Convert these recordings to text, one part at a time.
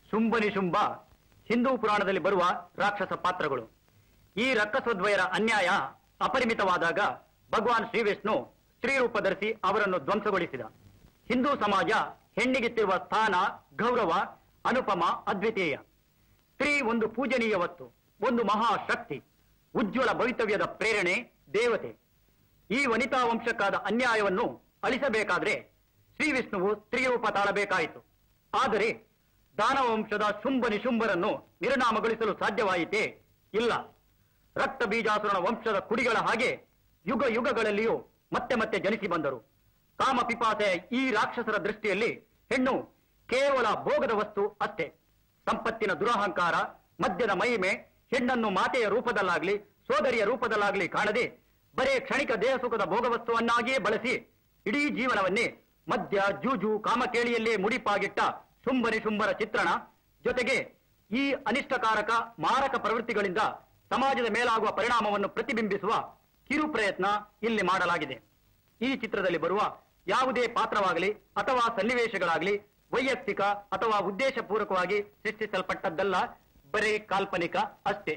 ಶುಂಭನಿಶುಂಭ ಹಿಂದೂ ಪುರಾಣದಲ್ಲಿ ಬರುವ ರಾಕ್ಷಸ ಪಾತ್ರಗಳು ಈ ರಕ್ಕಸದ್ವಯರ ಅನ್ಯಾಯ ಅಪರಿಮಿತವಾದಾಗ ಭಗವಾನ್ ಶ್ರೀ ವಿಷ್ಣು ಸ್ತ್ರೀ ರೂಪ ಧರಿಸಿ ಅವರನ್ನು ಧ್ವಂಸಗೊಳಿಸಿದ ಹಿಂದೂ ಸಮಾಜ ಹೆಣ್ಣಿಗಿತ್ತಿರುವ ಸ್ಥಾನ ಗೌರವ ಅನುಪಮ ಅದ್ವಿತೀಯ ಸ್ತ್ರೀ ಒಂದು ಪೂಜನೀಯ ವಸ್ತು ಒಂದು ಮಹಾಶಕ್ತಿ ಉಜ್ವಲ ಭವಿತವ್ಯದ ಪ್ರೇರಣೆ ದೇವತೆ ಈ ವನಿತಾ ವಂಶಕ್ಕಾದ ಅನ್ಯಾಯವನ್ನು ಅಳಿಸಬೇಕಾದ್ರೆ ಶ್ರೀ ವಿಷ್ಣುವು ಸ್ತ್ರೀರೂಪ ತಾಳಬೇಕಾಯಿತು ಆದರೆ ದಾನವ ವಂಶದ ಶುಂಭ ನಿಶುಂಭರನ್ನು ನಿರ್ನಾಮಗೊಳಿಸಲು ಸಾಧ್ಯವಾಯಿತೇ ಇಲ್ಲ ರಕ್ತ ಬೀಜಾಸುರನ ವಂಶದ ಕುಡಿಗಳ ಹಾಗೆ ಯುಗ ಯುಗಗಳಲ್ಲಿಯೂ ಮತ್ತೆ ಮತ್ತೆ ಜನಿಸಿ ಬಂದರು ಕಾಮ ಪಿಪಾಸೆಯ ಈ ರಾಕ್ಷಸರ ದೃಷ್ಟಿಯಲ್ಲಿ ಹೆಣ್ಣು ಕೇವಲ ಭೋಗದ ವಸ್ತು ಅಷ್ಟೇ ಸಂಪತ್ತಿನ ದುರಹಂಕಾರ ಮದ್ಯದ ಮಹಿಮೆ ಹೆಣ್ಣನ್ನು ಮಾತೆಯ ರೂಪದಲ್ಲಾಗ್ಲಿ ಸೋದರಿಯ ರೂಪದಲ್ಲಾಗ್ಲಿ ಕಾಣದೆ ಬರೇ ಕ್ಷಣಿಕ ದೇಹ ಸುಖದ ಭೋಗವಸ್ತುವನ್ನಾಗಿಯೇ ಬಳಸಿ ಇಡೀ ಜೀವನವನ್ನೇ ಮದ್ಯ ಜೂಜು ಕಾಮಕೇಳಿಯಲ್ಲೇ ಮುಡಿಪಾಗಿಟ್ಟ ಶುಂಭನಿ ಶುಂಭರ ಚಿತ್ರಣ ಜೊತೆಗೆ ಈ ಅನಿಷ್ಟಕಾರಕ ಮಾರಕ ಪ್ರವೃತ್ತಿಗಳಿಂದ ಸಮಾಜದ ಮೇಲಾಗುವ ಪರಿಣಾಮವನ್ನು ಪ್ರತಿಬಿಂಬಿಸುವ ಕಿರು ಪ್ರಯತ್ನ ಇಲ್ಲಿ ಮಾಡಲಾಗಿದೆ ಈ ಚಿತ್ರದಲ್ಲಿ ಬರುವ ಯಾವುದೇ ಪಾತ್ರವಾಗಲಿ ಅಥವಾ ಸನ್ನಿವೇಶಗಳಾಗಲಿ ವೈಯಕ್ತಿಕ ಅಥವಾ ಉದ್ದೇಶಪೂರ್ವಕವಾಗಿ ಸೃಷ್ಟಿಸಲ್ಪಟ್ಟದ್ದಲ್ಲ ಬರೀ ಕಾಲ್ಪನಿಕ ಅಷ್ಟೇ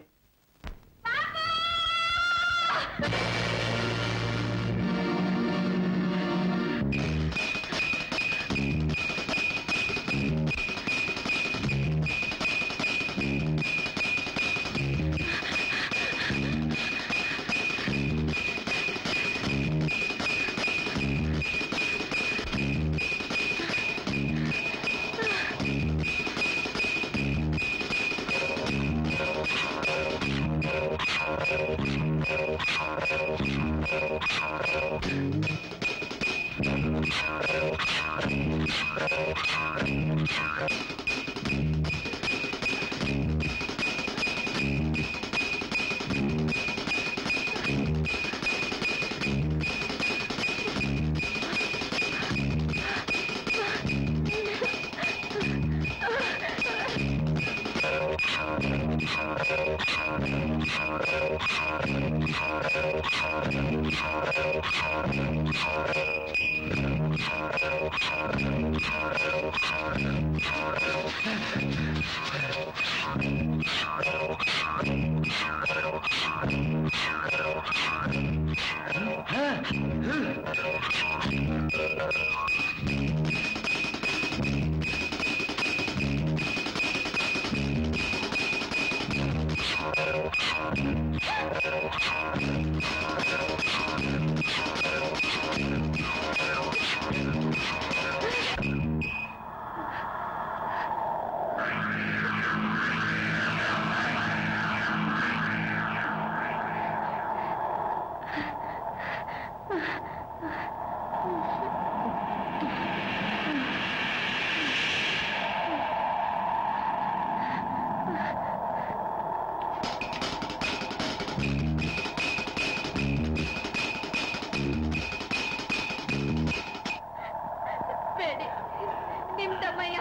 ಬೇಡಿ ನಿಮ್ ತಮ್ಮಯ್ಯ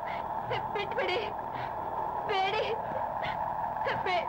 ಬಿಟ್ಬಿಡಿ ಬೇಡಿ ಬೇ-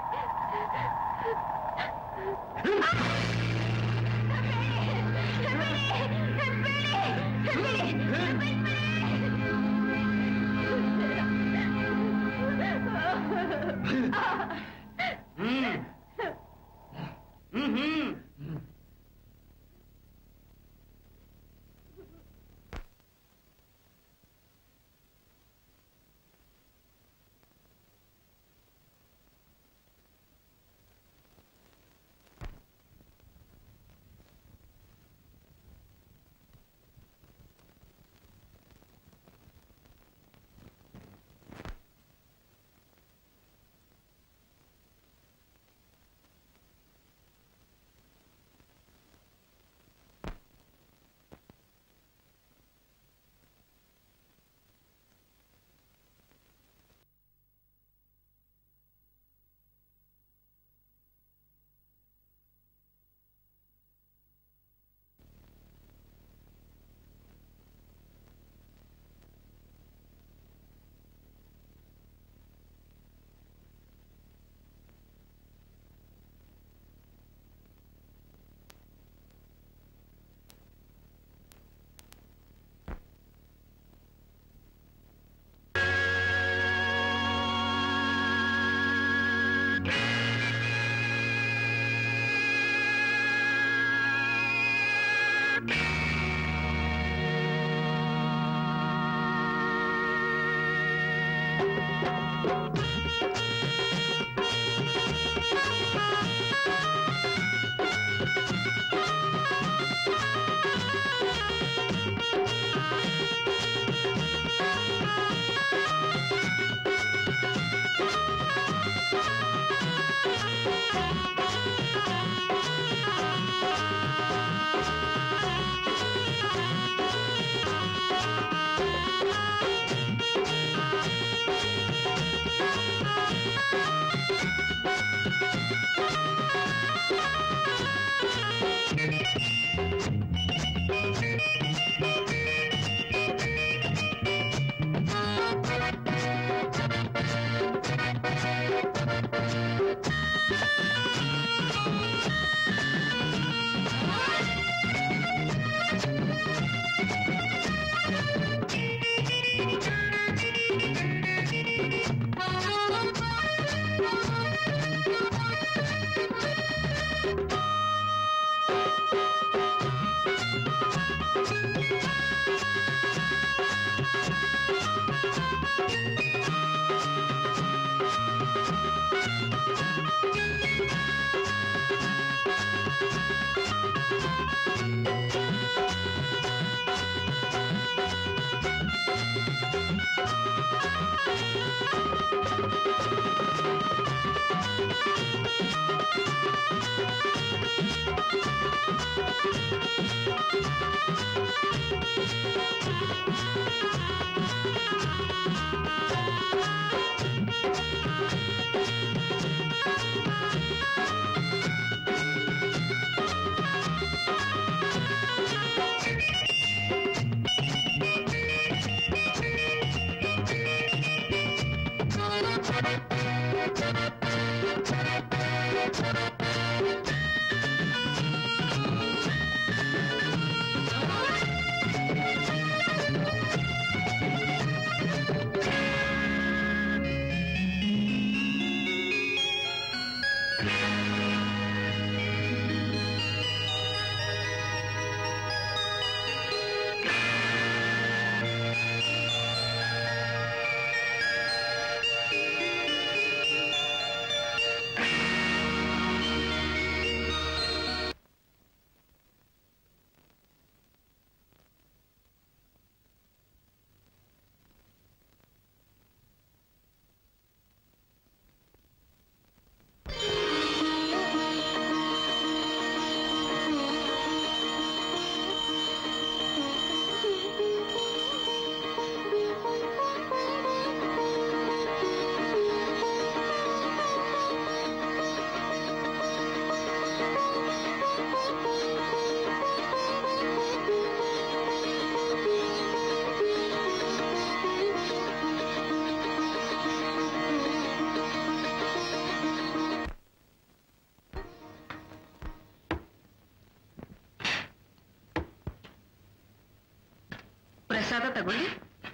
ಪ್ರಸಾದ ತಗೊಳ್ಳಿ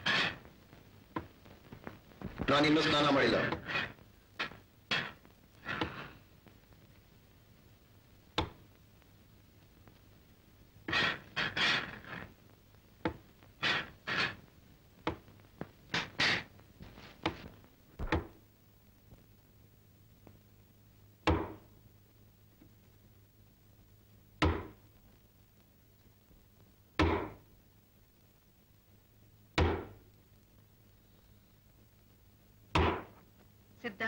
ನಾನಿನ್ನೂ ಸ್ನಾನ ಮಾಡಿಲ್ಲ ಸಿದ್ಧ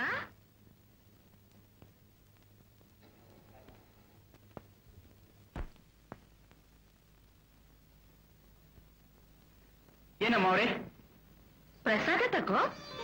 ಏನಮ್ಮ ಅವರೇ ಪ್ರಸಾದ ತಗೋ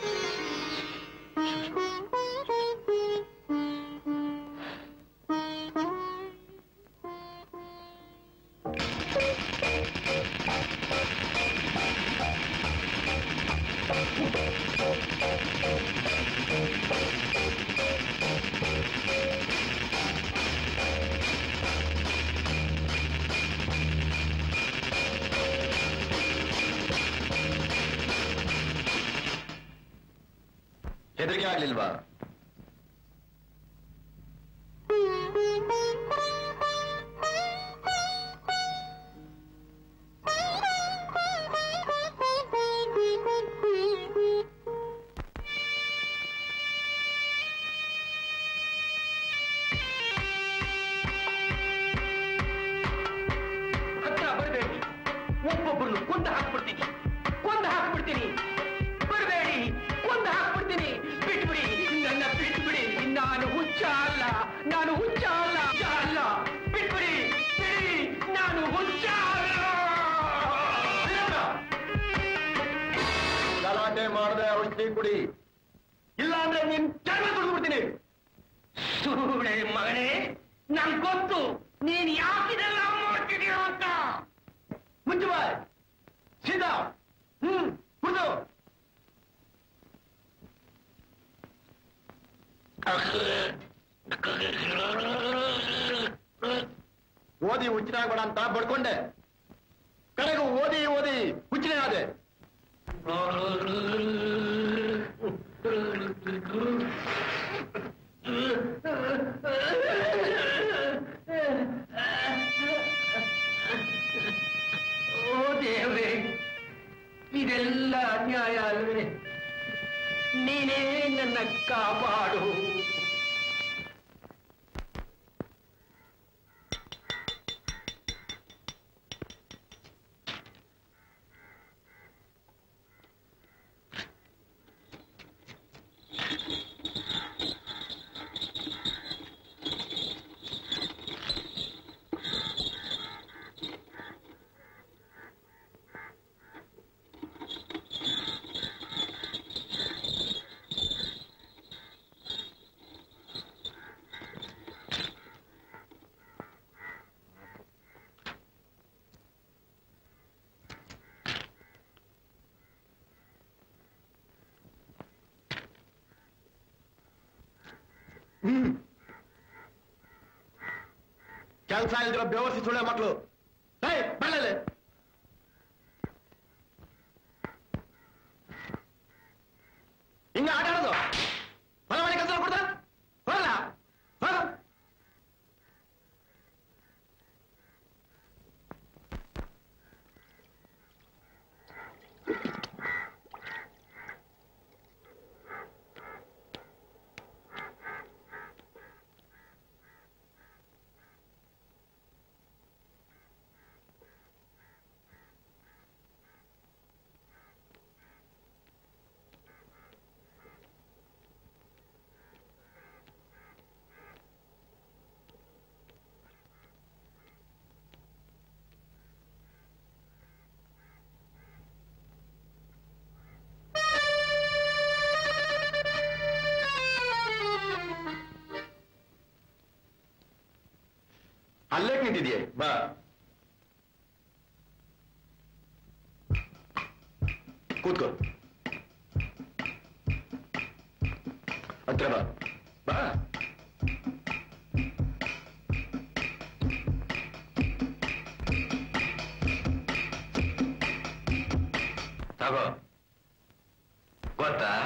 ಹೆದರಿಕೆ ಆಗ್ಲಿಲ್ವಾ ಹತ್ರ ಬರಬೇಡಿ ಒಬ್ಬೊಬ್ಬರನ್ನು ಕೊಂದು ಹಾಕ್ಬಿಡ್ತೀನಿ ಕೊಂದು ಹಾಕ್ಬಿಡ್ತೀನಿ ಬರಬೇಡಿ ಕೊಂದು ಹಾಕ್ಬಿಡ್ತೀನಿ ಬಿಟ್ಬಿಡಿ ನನ್ನ ಬಿಟ್ಬಿಡಿ ನಾನು ಹುಚ್ಚ ಅಲ್ಲ ನಾನು ಹುಚ್ಚ ಅಲ್ಲ ಹುಚ್ಚ ಅಲ್ಲ ಬಿಟ್ಬಿಡಿ ಬಿಡಿ ನಾನು ಹುಚ್ಚ ಅಲ್ಲ ಗಲಾಟೆ ಮಾಡದೆ ಔಷಧಿ ಕುಡಿ ಇಲ್ಲ ಅಂದ್ರೆ ನಿನ್ ಜನ್ಮ ಬಿಡ್ತೀನಿ ಸುಳ್ಳೆ ಮಗನೇ ನಂಗ್ ಗೊತ್ತು ನೀನ್ ಯಾಕಿದೆಲ್ಲ ಮಾಡ್ತಿದೀಯ ಅಂತ ಮುಂಚೆ ಬಾಯ್ ಸೀದಾ ಹ್ಮ್ ಕುಡ್ದು ಓದಿ ಹುಚ್ಚಿನಾಗ್ಬೇಡ ಅಂತ ಬಡ್ಕೊಂಡೆ ಕಡೆಗೂ ಓದಿ ಓದಿ ಹುಚ್ಚಿನೇ ಆದೆ ದೇವರೇ ನೀನೇ ನನ್ನ ಕಾಪಾಡು ಕೆಲಸ ಇಲ್ದಿರೋ ಬೇವಸಿ ಸುಳ್ಳೆ ಮಕ್ಕಳು ಏಯ್ ಬಳ್ಳಲೆ ಹಿಂಗ ಆಟ ಆಡೋದು ಹೊಲ ಮನೆ ಕೆಲಸ ಕೊಡ್ತಾ ಹೋಗಲ್ಲ ಹೋಗ ಅಲ್ಲೇಕ್ ನಿಂತಿದ್ಯೆ ಬಾ ಕೂತ್ಕೋ ಹತ್ರ ಬಾ ಬಾ ತಗೋ ಗೊತ್ತಾ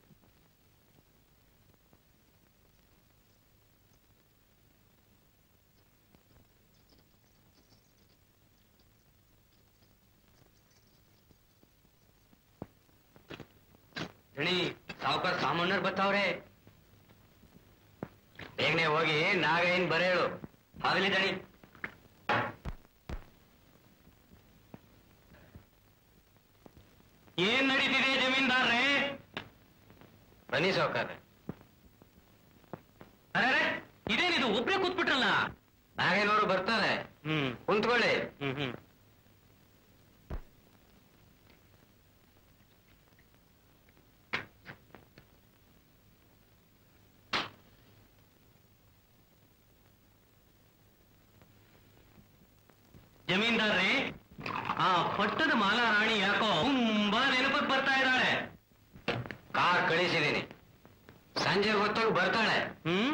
ಹೇಳಿ ಸಾವುಕಾರ ಸಾಮಾನ್ಯರು ಬರ್ತಾವ್ರೆ ಬೇಗನೆ ಹೋಗಿ ನಾಗೇನ್ ಬರೇಳು ಆಗಲಿ ದಣಿ ಏನ್ ನಡೀತಿದೆ ಜಮೀನ್ದಾರ್ರೆ ಬನ್ನಿ ಸಾವುಕಾರ ಅರೆ ಇದೇನಿದು ಒಬ್ರೇ ಕೂತ್ಬಿಟ್ರಲ್ಲ ನಾಗೇನವರು ಬರ್ತಾರೆ ಹ್ಮ್ ಕುಂತ್ಕೊಳ್ಳಿ ಹ್ಮ್ ಹ್ಮ್ ಜಮೀನ್ದಾರ್ರೆ ಆ ಪಟ್ಟದ ಮಾಲಾರಾಣಿ ಯಾಕೋ ತುಂಬಾ ನೆನಪಕ್ಕೆ ಬರ್ತಾ ಇದ್ದಾಳೆ ಕಾರ್ ಕಳಿಸಿದ್ದೀನಿ ಸಂಜೆ ಹೊತ್ತಾಗ ಬರ್ತಾಳೆ ಹ್ಮ್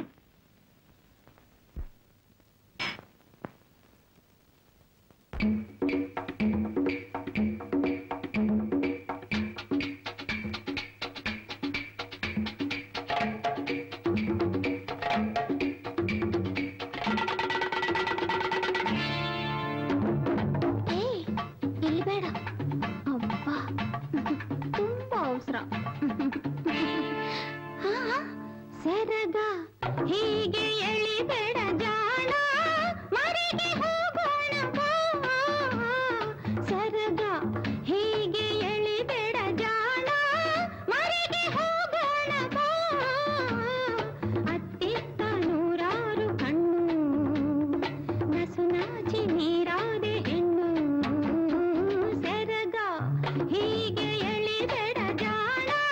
ಏಯ್ ಇಲ್ಲಿ ಬೇಡ ಅಬ್ಬಾ ತುಂಬಾ ಅವಸರ ಸೆರಗ ಹೀಗೆ ಎಳಿಬೇಡ ಜಾಣ ಮರೆಗೆ ಹೋಗೋಣ ಬಾ. ಸೆರಗ ಹೀಗೆ ಎಳಿಬೇಡ ಜಾಣ ಮರೆಗೆ ಹೋಗೋಣ ಬಾ. ಅತ್ತಿತ್ತ ನೂರಾರು ಕಣ್ಣು ನಸು ನಾಚಿ ನೀರಾದೆ ಹೆಣ್ಣು ಸೆರಗ ಹೀಗೆ ಎಳಿಬೇಡ ಜಾಣ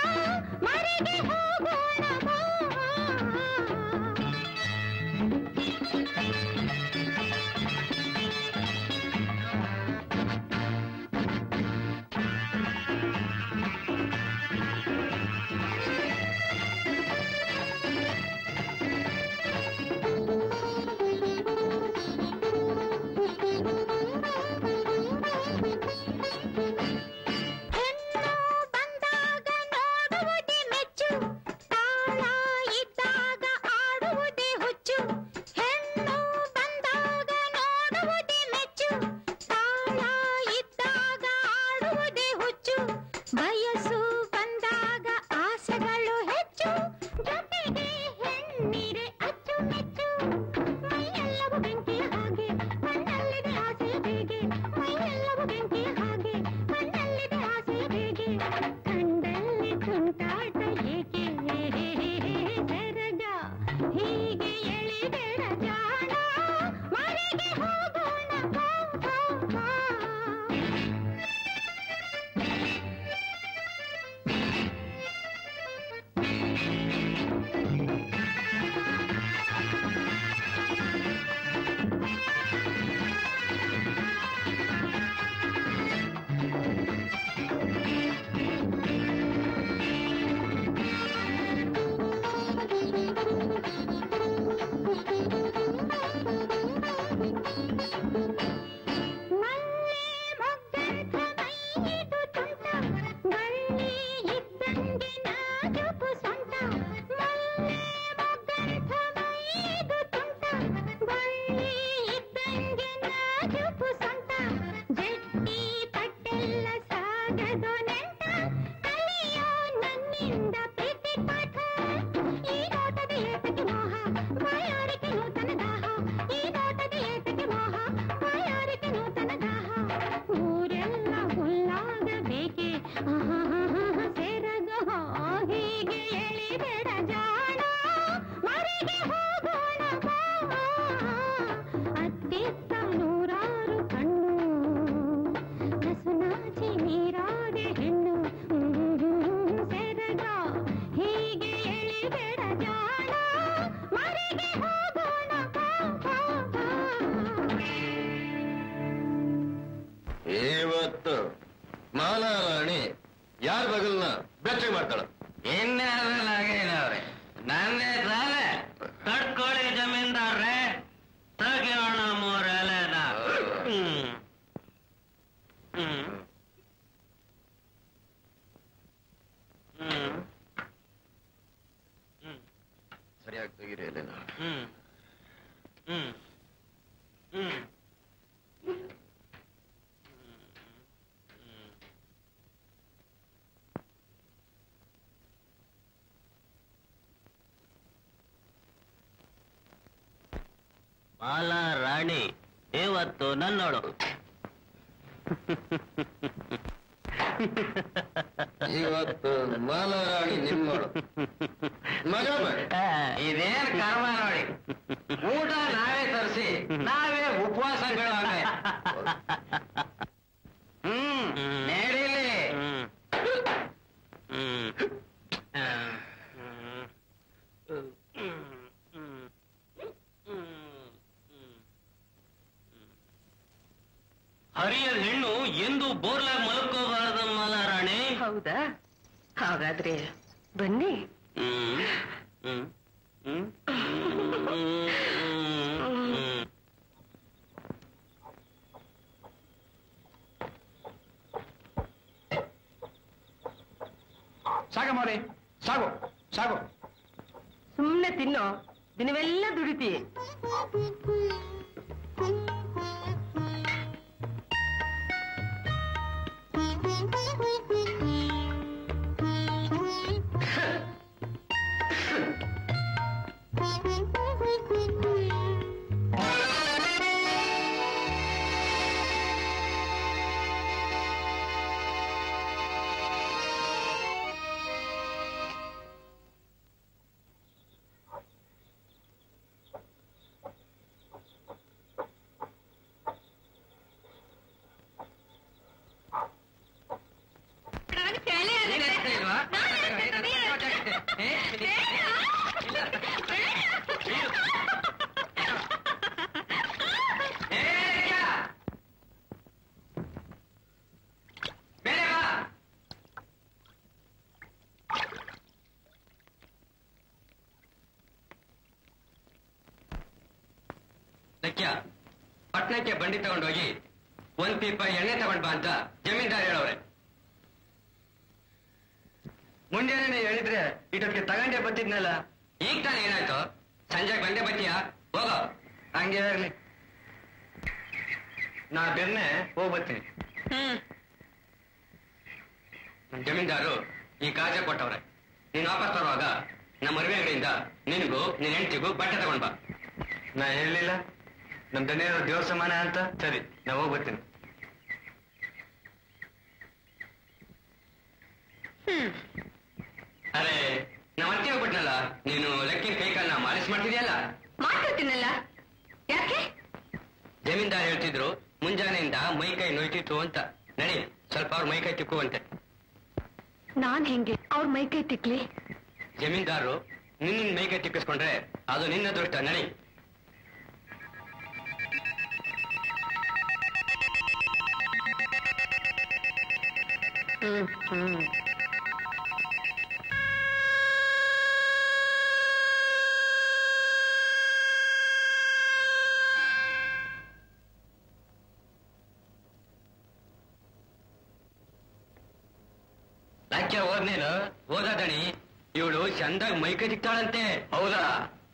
ಮಲ್ಲೆ ಮೊಗ್ಗಂಥ ಮೈಯಿದು ತುಂಟ ಬಳ್ಳಿ ಇದ್ದಂಗೆ ನಾಜೂಕು ಸೊಂಟ ಮಲ್ಲೆ ಮೊಗ್ಗಂಥ ಮೈಯಿದು ತುಂಟ ಬಳ್ಳಿ ಇದ್ದಂಗೆ ನಾಜೂಕು ಸೊಂಟ ಜಟ್ಟಿ ಪಟ್ಟೆಲ್ಲ ಸಾಗದು ನೆಂಟ ಕಲಿಯೋ ನನ್ನಿಂದ ಪ್ರೀತಿ ಪಾಠ ಈ ನೋಟದ ಏತಕ್ಕೆ ಮೋಹ ಬಾಯಾರಿಕೆ ನೂತನ ದಾಹ ಈ ನೋಟದ ಏತಕ್ಕೆ ಮೋಹ ಬಾಯಾರಿಕೆ ನೂತನ ದಾಹ ಊರೆಲ್ಲ ಹುಲ್ಲಾಗಬೇಕೆ ಆಹಾಹಾಹಾ, ಸೆರಗು ಹೀಗೆ ಎಳಿಬೇಡ ಜಾಣ ಮರೆಗೆ ಹೋಗೋಣ ಬಾ ಅತ್ತಿತ್ತ ನೂರಾರು ಕಣ್ಣು ಕಸುನಾಚಿ ನೀರಾದೆ ಹೆಣ್ಣು ಸೆರಗ ಹೀಗೆ ಎಳಿಬೇಡ ಜಾಣ ಮರೆಗೆ ಹೋಗೋಣ ಬಾ, ಬಾ, ಬಾ. ಇವತ್ತು ಮಾಲಾರಾಣಿ ಯಾರ ಬಗಲ್ನ ಬೆಚ್ಚಗೆ ಮಾಡ್ತಾಳ ಇನ್ಯಾವ್ರೆ ನಂದೇ ತಾನೆ ತಡ್ಕೊಳ್ಳಿ ಜಮೀನ್ದಾರ್ರೆ ತೆಗಿಯೋಣ ಮೂರೆಲೆನ ಹ್ಮ್ ಹ್ಮ್ ಹ್ಮ್ ಹ್ಮ್ ಸರಿಯಾಗಿ ತೆಗೀರಿ ಅಲ್ಲೇನ ಹ್ಮ್ ಹ್ಮ್ ಹ್ಮ್ ಮಾಲಾ ರಾಣಿ ಇವತ್ತು ನನ್ನೋಳು ಇವತ್ತು ಮಾಲಾರಾಣಿ ನಿಮ್ಮಳು ಮಗ ಮಾಡಿ ಇದೇನ್ ಕರ್ಮ ನೋಡಿ ಊಟ ನಾವೇ ತರಿಸಿ ನಾವೇ ಉಪವಾಸಗಳು ಹ್ಮ್ ನಡೀಲಿ ಹರಿಯದ ಹೆಣ್ಣು ಎಂದು ಬೋರ್ಲಾಗ್ ಮಲ್ಕೋಬಾರದಮ್ಮಲ್ಲ ರಾಣಿ ಹೌದಾ ಹಾಗಾದ್ರೆ ಬನ್ನಿ ಹ್ಮ್ ಹ್ಮ್ ಹ್ಮ್ ಹ್ಮ್ ಸಾಗಮ್ಮವ್ರೆ ಸಾಗು ಸಾಗು ಸುಮ್ನೆ ತಿನ್ನೋ ದಿನವೆಲ್ಲ ದುಡಿತಿ ಲಕ್ಯ ಪಟ್ನಕ್ಕೆ ಬಂಡಿ ತಗೊಂಡೋಗಿ ಒಂದ್ ಪೀಪ ಎಣ್ಣೆ ತಗೊಂಡ್ ಬಾ ಅಂತ ಜಮೀನ್ದಾರ್ ಹೇಳವ್ರೆ ಮುಂಜಾನೆ ಹೇಳಿದ್ರೆ ಇಟೊತ್ತಿಗೆ ತಗೊಂಡೇ ಬತ್ತಿದ್ನಲ್ಲ ಈಗ ತಾನೇ ಏನಾಯ್ತು ಸಂಜೆ ಬಂದೆ ಬತ್ತೀಯಾ ಹೋಗೋ ಹಂಗೆ ಇರ್ಲಿ ನಾ ಬೆನ್ನೆ ಹೋಗ್ ಬರ್ತೀನಿ ನಮ್ ಜಮೀನ್ದಾರು ಈ ಕಾಜ ಕೊಟ್ಟವ್ರೆ ನೀನ್ ವಾಪಸ್ ತರುವಾಗ ನಮ್ಮ ಮದುವೆ ಅಂಗಡಿಯಿಂದ ನಿನಗೂ ನಿನ್ ಹೆಂಡತಿಗೂ ಬಟ್ಟೆ ತಗೊಂಡ್ ಬಾ ನಾ ಹೇಳಲಿಲ್ಲ ನಮ್ ದನಿಯರು ದೇವ್ರ ಸಮಾನ ಅಂತ ಸರಿ ನಾ ಹೋಗ್ ಬರ್ತೀನಿ ಅರೆ ನಮ್ಮ ಅತ್ತೆ ಹೋಗ್ಬಿಟ್ನಲ್ಲ ನೀನು ಲೆಕ್ಕಿನ ಕೈ ಕಾಲನ್ನ ಮಾಲಿಶ್ ಮಾಡ್ತಿದ್ಯಲ್ಲ ಮಾಡ್ಕೊತೀನಲ್ಲ ಯಾಕೆ ಜಮೀನ್ದಾರ್ ಹೇಳ್ತಿದ್ರು ಮುಂಜಾನೆಯಿಂದ ಮೈ ಕೈ ನೋಯ್ತಿತ್ತು ಅಂತ ನಡಿ ಸ್ವಲ್ಪ ಅವ್ರ ಮೈ ಕೈ ತಿಕ್ಕುವಂತೆ ನಾನ್ ಹೆಂಗೆ ಅವ್ರ ಮೈ ಕೈ ತಿಕ್ಲಿ ಜಮೀನ್ದಾರರು ನಿನ್ನ ಮೈಗೆ ತಿಕ್ಕಿಸ್ಕೊಂಡ್ರೆ ಅದು ನಿನ್ನ ಅದೃಷ್ಟ ನಡಿ ಹ್ಮ್ ಹ್ಮ್ ಯಾಕೆ ಓದ್ನೇನು ಓದದಣಿ ಇವಳು ಚಂದಾಗ ಮೈಕೆ ತಿಕ್ತಾಳಂತೆ ಹೌದಾ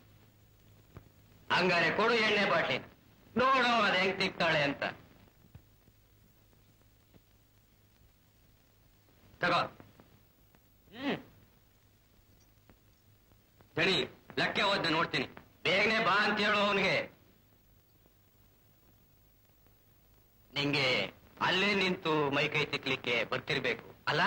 ಹಂಗಾರೆ ಕೊಡು ಎಣ್ಣೆ ಬಾಟ್ಲಿ ನೋಡು ಅದ ಹೆಂಗ್ ತಿಕ್ತಾಳೆ ಅಂತ ತಗೋ ಹ್ಮ್ ದಣಿ ಲೆಕ್ಕ ಓದ್ನ ನೋಡ್ತೀನಿ ಬೇಗನೆ ಬಾ ಅಂತ ಹೇಳು ಅವನಿಗೆ ನಿಂಗೆ ಅಲ್ಲೇ ನಿಂತು ಮೈಕೈ ತಿಕ್ಲಿಕ್ಕೆ ಬರ್ತಿರ್ಬೇಕು ಅಲ್ಲ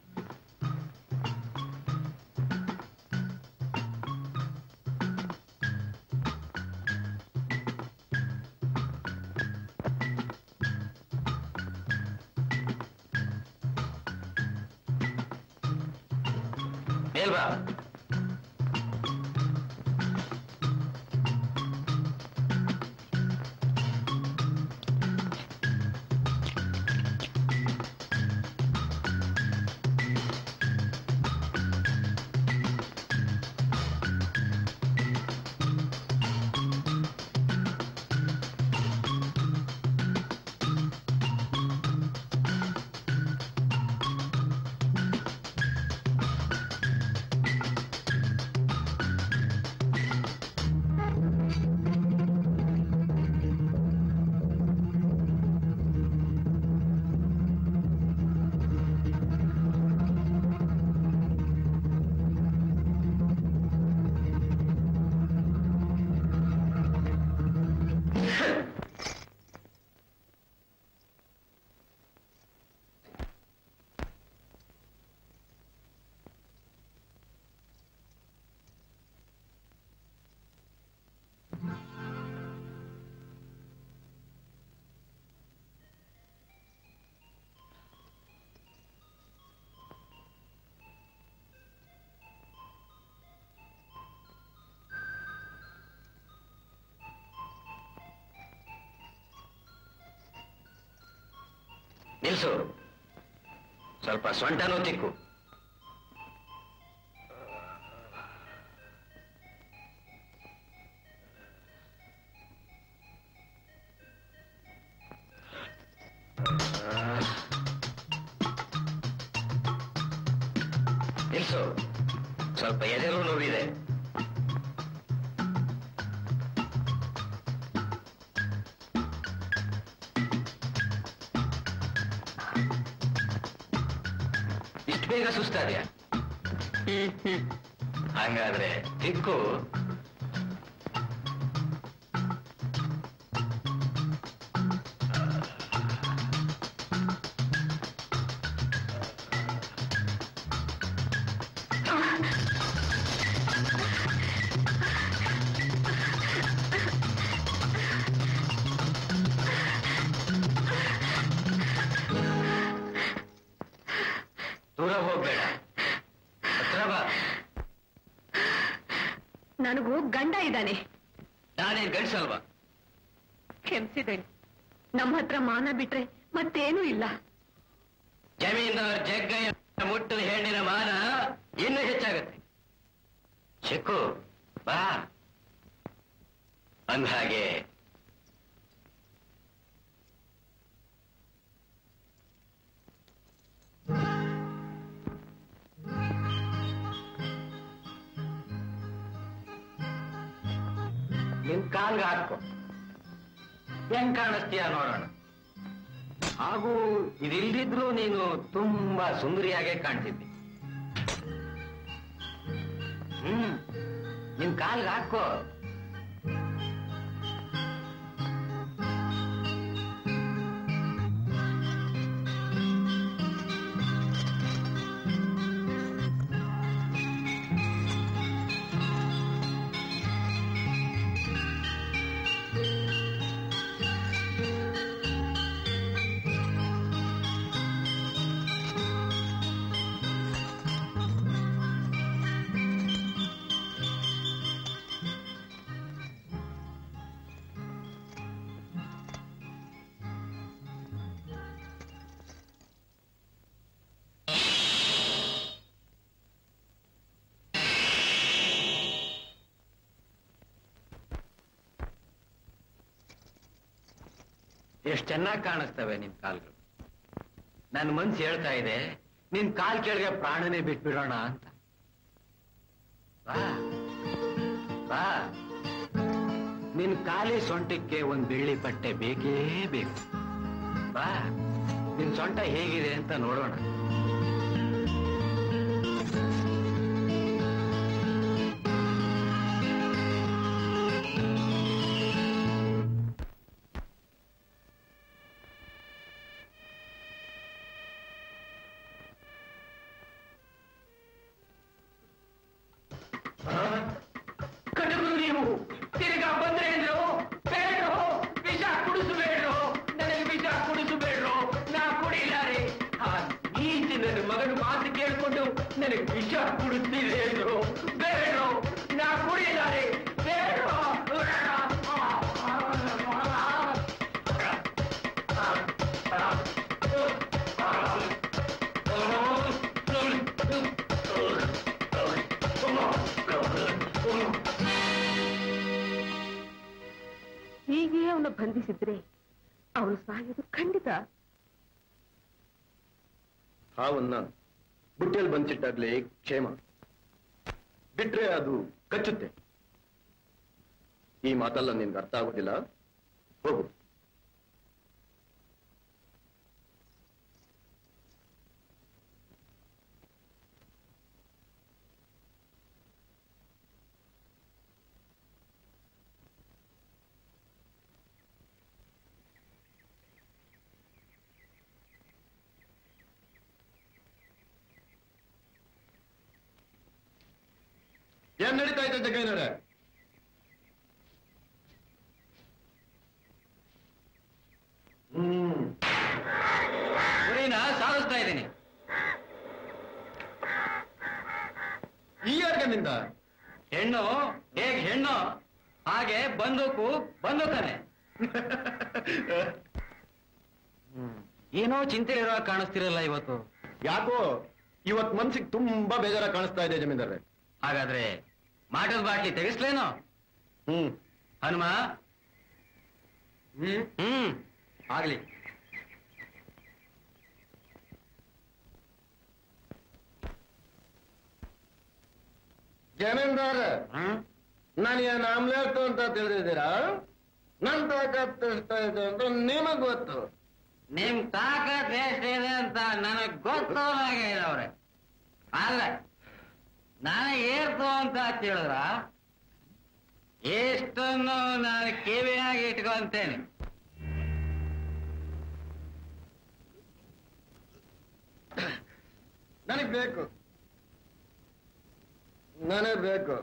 ಮೇಲ್ಬಾ ನಿಲ್ಸು ಸ್ವಲ್ಪ ಸೊಂಟನೂ ತಿಕ್ಕು ನಿಲ್ಸು ಸ್ವಲ್ಪ ಎದೆಗೂ ನೋವಿದೆ ಇಷ್ಟು ಬೇಗ ಸುಸ್ತಾದ್ಯಾ ಹ್ಮ್ ಹ್ಮ್ ಹಾಗಾದ್ರೆ ತಿಕ್ಕು ದೂರ ಹೋಗ್ಬೇಡ ಹತ್ರ ಬಾ ನನಗೂ ಗಂಡ ಇದ್ದಾನೆ ನಾನೇನ್ ಗಂಡ್ಸಲ್ವಾ ಕ್ಷಮಿಸಿದ್ದೇನೆ ನಮ್ಮ ಹತ್ರ ಮಾನ ಬಿಟ್ರೆ ಮತ್ತೇನೂ ಇಲ್ಲ ಜಮೀನ್ದಾರ್ ಜಗ್ಗಯ್ಯ ಮುಟ್ಟದ ಹೆಣ್ಣಿನ ಮಾನ ಇನ್ನೂ ಹೆಚ್ಚಾಗತ್ತೆ ಚಿಕ್ಕು ಬಾ ಅಂದ್ಹಾಗೆ ನಿನ್ ಕಾಲ್ಗೆ ಹಾಕೋ ಹೆಂಗ್ ಕಾಣಿಸ್ತೀಯ ನೋಡೋಣ ಹಾಗೂ ಇದಿಲ್ದಿದ್ರು ನೀನು ತುಂಬಾ ಸುಂದರಿಯಾಗೆ ಕಾಣ್ತಿದ್ದಿ ಹ್ಮ್ ನಿನ್ ಕಾಲ್ಗೆ ಹಾಕೋ ಎಷ್ಟು ಚೆನ್ನಾಗಿ ಕಾಣಿಸ್ತವೆ ನಿನ್ ಕಾಲ್ಗಳು ನನ್ನ ಮನ್ಸು ಹೇಳ್ತಾ ಇದೆ ನಿನ್ ಕಾಲ್ ಕೆಳಗೆ ಪ್ರಾಣನೇ ಬಿಟ್ಬಿಡೋಣ ಅಂತ ಬಾ ಬಾ ನಿನ್ ಕಾಲಿ ಸೊಂಟಕ್ಕೆ ಒಂದ್ ಬೆಳ್ಳಿ ಬಟ್ಟೆ ಬೇಕೇ ಬೇಕು ಬಾ ನಿನ್ ಸೊಂಟ ಹೇಗಿದೆ ಅಂತ ನೋಡೋಣ ಕಟಕರು ನೀವು ತಿರ್ಗಾ ಬಂದ್ರೆ ಅಂದ್ರು ಬೇಡ್ರು ವಿಷ ಕುಡಿಸಬೇಡ್ರು ನನಗೆ ವಿಷ ಕುಡಿಸಬೇಡ್ರು ನಾ ಕುಡಿಲಾರೆ ಆ ನೀತಿ ನನ್ನ ಮಗನ ಮಾತು ಕೇಳ್ಕೊಂಡು ನನಗೆ ವಿಷ ಕುಡಿಸ್ತಿದೆ ಅಂದ್ರು ಬೇಡ್ರು ನಾ ಕುಡಿಲಾರೆ ಬೇಡ್ರು ಹೀಗೆ ಅವನ ಬಂಧಿಸಿದ್ರೆ ಅವನು ಸಾಯೋದು ಖಂಡಿತ ಹಾವನ್ನ ಬುಟ್ಟಿಯಲ್ಲಿ ಬಂದಿಟ್ಟಾಗ್ಲೇ ಕ್ಷೇಮ ಬಿಟ್ರೆ ಅದು ಕಚ್ಚುತ್ತೆ ಈ ಮಾತೆಲ್ಲ ನಿನ್ಗೆ ಅರ್ಥ ಆಗೋದಿಲ್ಲ ಹೋಗು ಏನ್ ನಡೀತಾ ಇದೆ ಜಗೈನವ್ರೆ ಹ್ಮ್ ಗುರಿನ ಸಾಧಿಸ್ತಾ ಇದ್ದೀನಿ ಈ ಯಾರ್ಗನಿಂದ ಹೆಣ್ಣು ಹೇಗ್ ಹೆಣ್ಣು ಹಾಗೆ ಬಂದೂಕು ಬಂದೂಕನೆ ಏನೋ ಚಿಂತೆ ಇರೋ ಕಾಣಿಸ್ತಿರಲ್ಲ ಇವತ್ತು ಯಾಕೋ ಇವತ್ ಮನ್ಸಿಗೆ ತುಂಬಾ ಬೇಜಾರ ಕಾಣಿಸ್ತಾ ಇದೆ ಜಮೀನ್ದಾರ್ರೆ ಹಾಗಾದ್ರೆ ಮಾಟದ ಬಾಟ್ಲಿ ತೆಗಿಸ್ಲೇನೋ ಹ್ಮ್ ಹನುಮ ಹ್ಮ್ ಹ್ಮ್ ಆಗ್ಲಿ ಜಮೀನ್ದಾರ ಹ್ಮ್ ನನಗೇನು ಆಮ್ಲೆಟ್ ಅಂತ ತಿಳಿದಿದ್ದೀರಾ ನನ್ ತಾಕತ್ತು ಎಷ್ಟ ಇದೆ ಅಂತ ನಿಮಗ್ ಗೊತ್ತು ನಿಮ್ ತಾಕತ್ ಎಷ್ಟಿದೆ ಅಂತ ನನಗ್ ಗೊತ್ತೋನಾಗೆ ಅವ್ರೆ ಅಲ್ಲ ನನಗೆ ಏರ್ತು ಅಂತ ತಿಳಿದ್ರ ಎಷ್ಟನ್ನು ನಾನು ಕಿವಿಯಾಗಿ ಇಟ್ಕೊಂತೇನೆ ನನಗ್ ಬೇಕು ನನಗ್ ಬೇಕು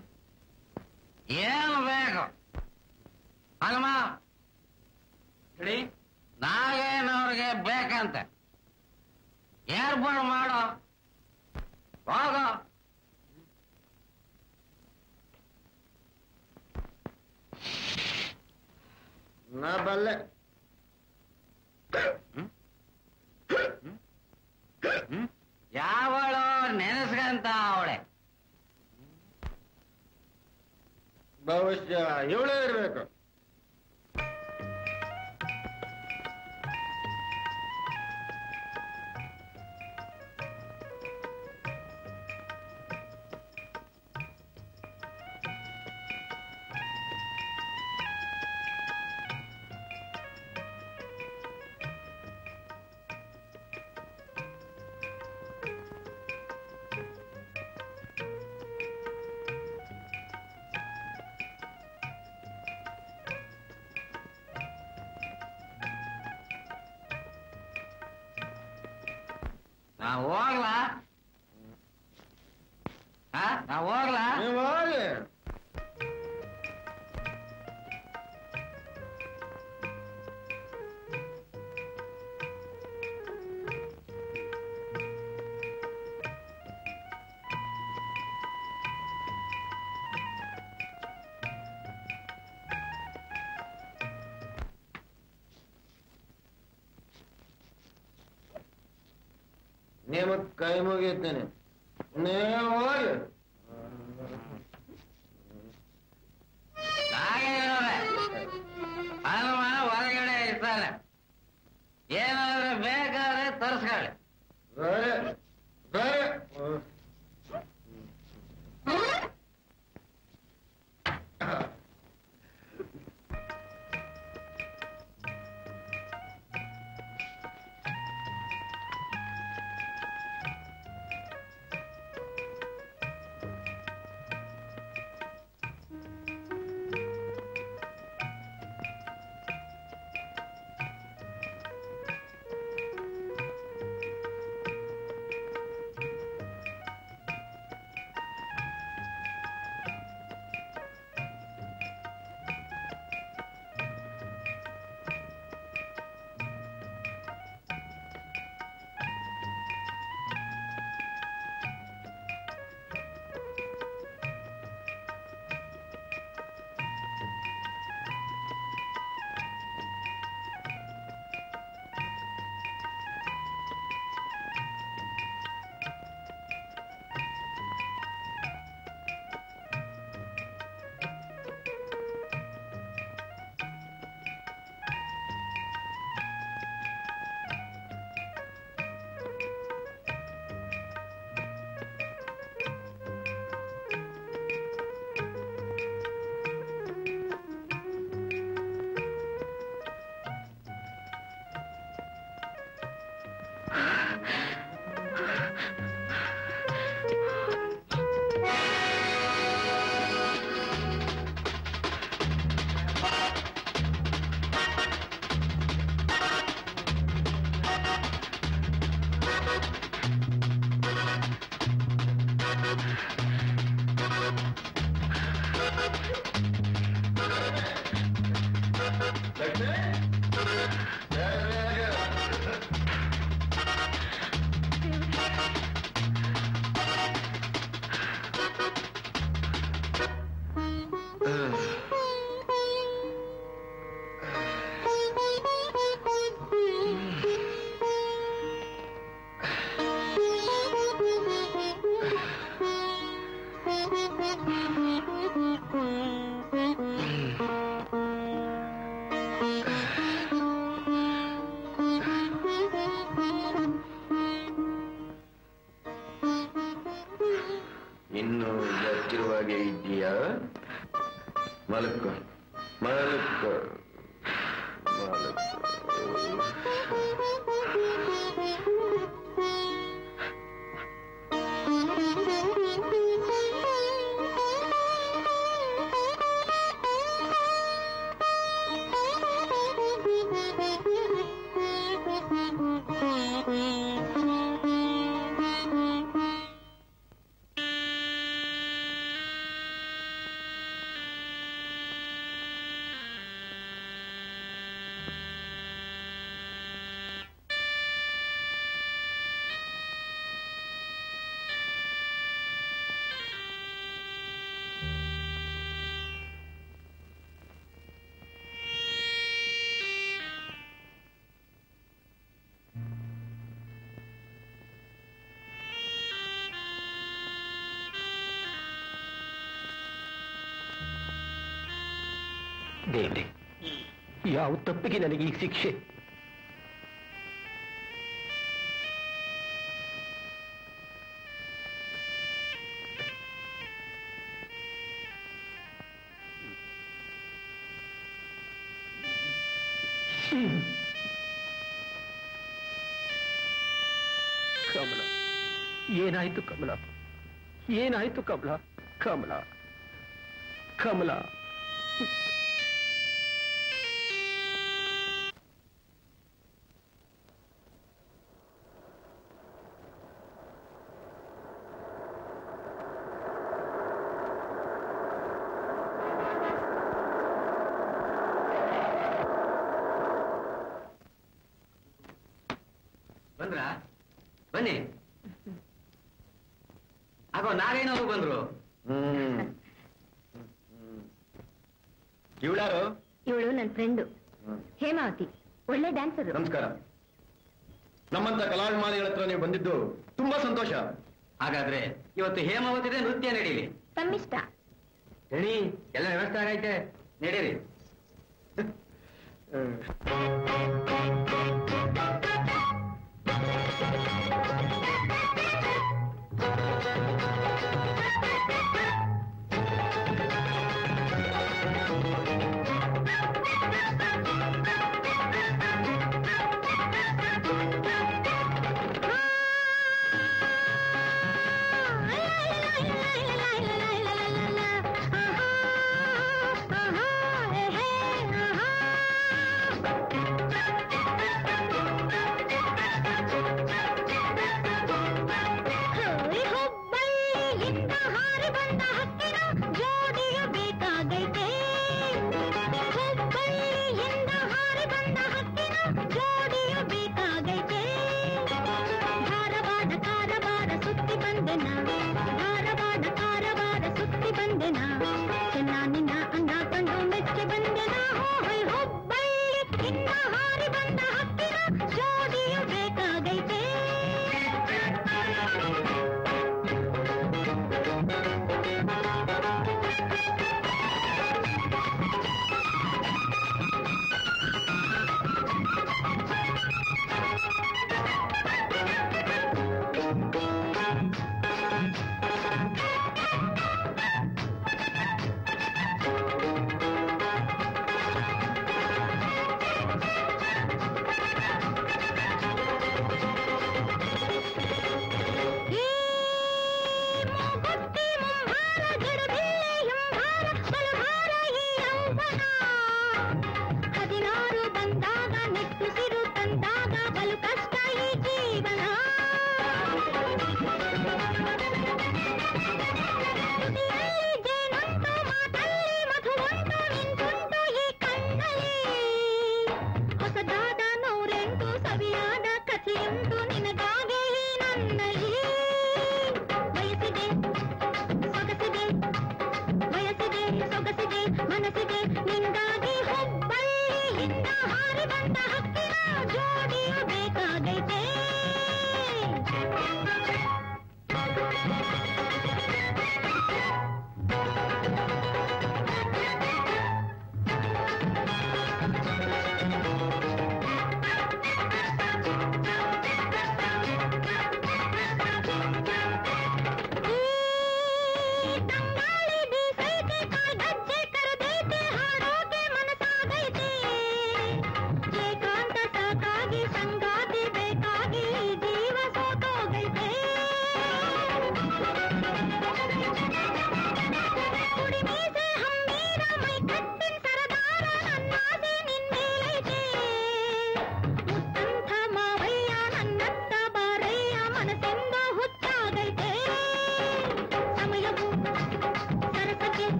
ಏನು ಬೇಕು ಹನುಮ ಹೇಳಿ ನಾಗೇನವ್ರಿಗೆ ಬೇಕಂತೆ ಏರ್ಪಾಡು ಮಾಡೋ ಹೋಗೋ ನಾ ಬಲ್ಲೆ ಯಾವಳು ನೆನೆಸ್ಕಂತ ಅವಳೆ ಬಹುಶಃ ಇವಳೇ ಇರ್ಬೇಕು ನಾ ಹೋಗ್ಲಾ ಹಾ ನಾ ಹೋಗ್ಲಾ ನೀವು ಹೋಗಿ ನಿಮಗ್ ಕೈ ಮುಗಿತೀನಿ ನೀವು ಹೋಗಿ ನಾಗೇನವ್ರೆ ಹನುಮ ಹೊರಗಡೆ ಇರ್ತಾನೆ ಇನ್ನು ಎತ್ತಿರುವಾಗೆ ಇದೆಯಾ ಮಲಕ್ಕೋ ಮಲಕ್ಕೋ ಮಲಕ್ಕೋ ದೇವ್ರೆ ಯಾವ ತಪ್ಪಿಗೆ ನನಗೆ ಈ ಶಿಕ್ಷೆ ಕಮಲ ಏನಾಯ್ತು ಕಮಲ ಏನಾಯ್ತು ಕಮಲ ಕಮಲ ಕಮಲ ಬಂದ್ರ ಬನ್ನಿ ಆಗೋ ನಾರಾಯಣವರು ಬಂದ್ರು ಹ್ಮ್ ಇವಳ್ಯಾರು ಇವಳು ನನ್ನ ಫ್ರೆಂಡು ಹೇಮಾವತಿ ಒಳ್ಳೆ ಡ್ಯಾನ್ಸರ್ ನಮಸ್ಕಾರ ನಮ್ಮಂತ ಕಲಾಭಿಮಾನಿಗಳ ಹತ್ರ ನೀವು ಬಂದಿದ್ದು ತುಂಬಾ ಸಂತೋಷ ಹಾಗಾದ್ರೆ ಇವತ್ತು ಹೇಮಾವತಿದೆ ನೃತ್ಯ ನಡೀಲಿ ತಮ್ಮಿಷ್ಟ ಹೇಳಿ ಎಲ್ಲ ವ್ಯವಸ್ಥೆ ಆಗೈತೆ ನಡೀರಿ ಹುಬ್ಬಳ್ಳಿಯಿಂದ ಹಾರಿ ಬಂದ ಹಕ್ಕಿನ ಜೋಡಿಯ ಬೇಕಾಗೈತೆ ಹುಬ್ಬಳ್ಳಿಯಿಂದ ಹಾರಿ ಬಂದ ಹಕ್ಕಿನ ಜೋಡಿಯ ಬೇಕಾಗೈತೆ ಧಾರವಾಡ ಕಾರವಾರ ಸುತ್ತಿ ಬಂದೆನ ಧಾರವಾಡ ಕಾರವಾರ ಸುತ್ತಿ ಬಂದೆನ ಚೆನ್ನ ನಿನ್ನ ಅಂದ ಕಂಡು ಮೆಚ್ಚಿ ಬಂದೆನ ಹೋಯ್ ಹುಬ್ಬಳ್ಳಿಯಿಂದ ಹಾರಿ ಬಂದ ಹಕ್ಕಿನ ಜೋಡಿಯ ಬೇಕಾಗೈತೆ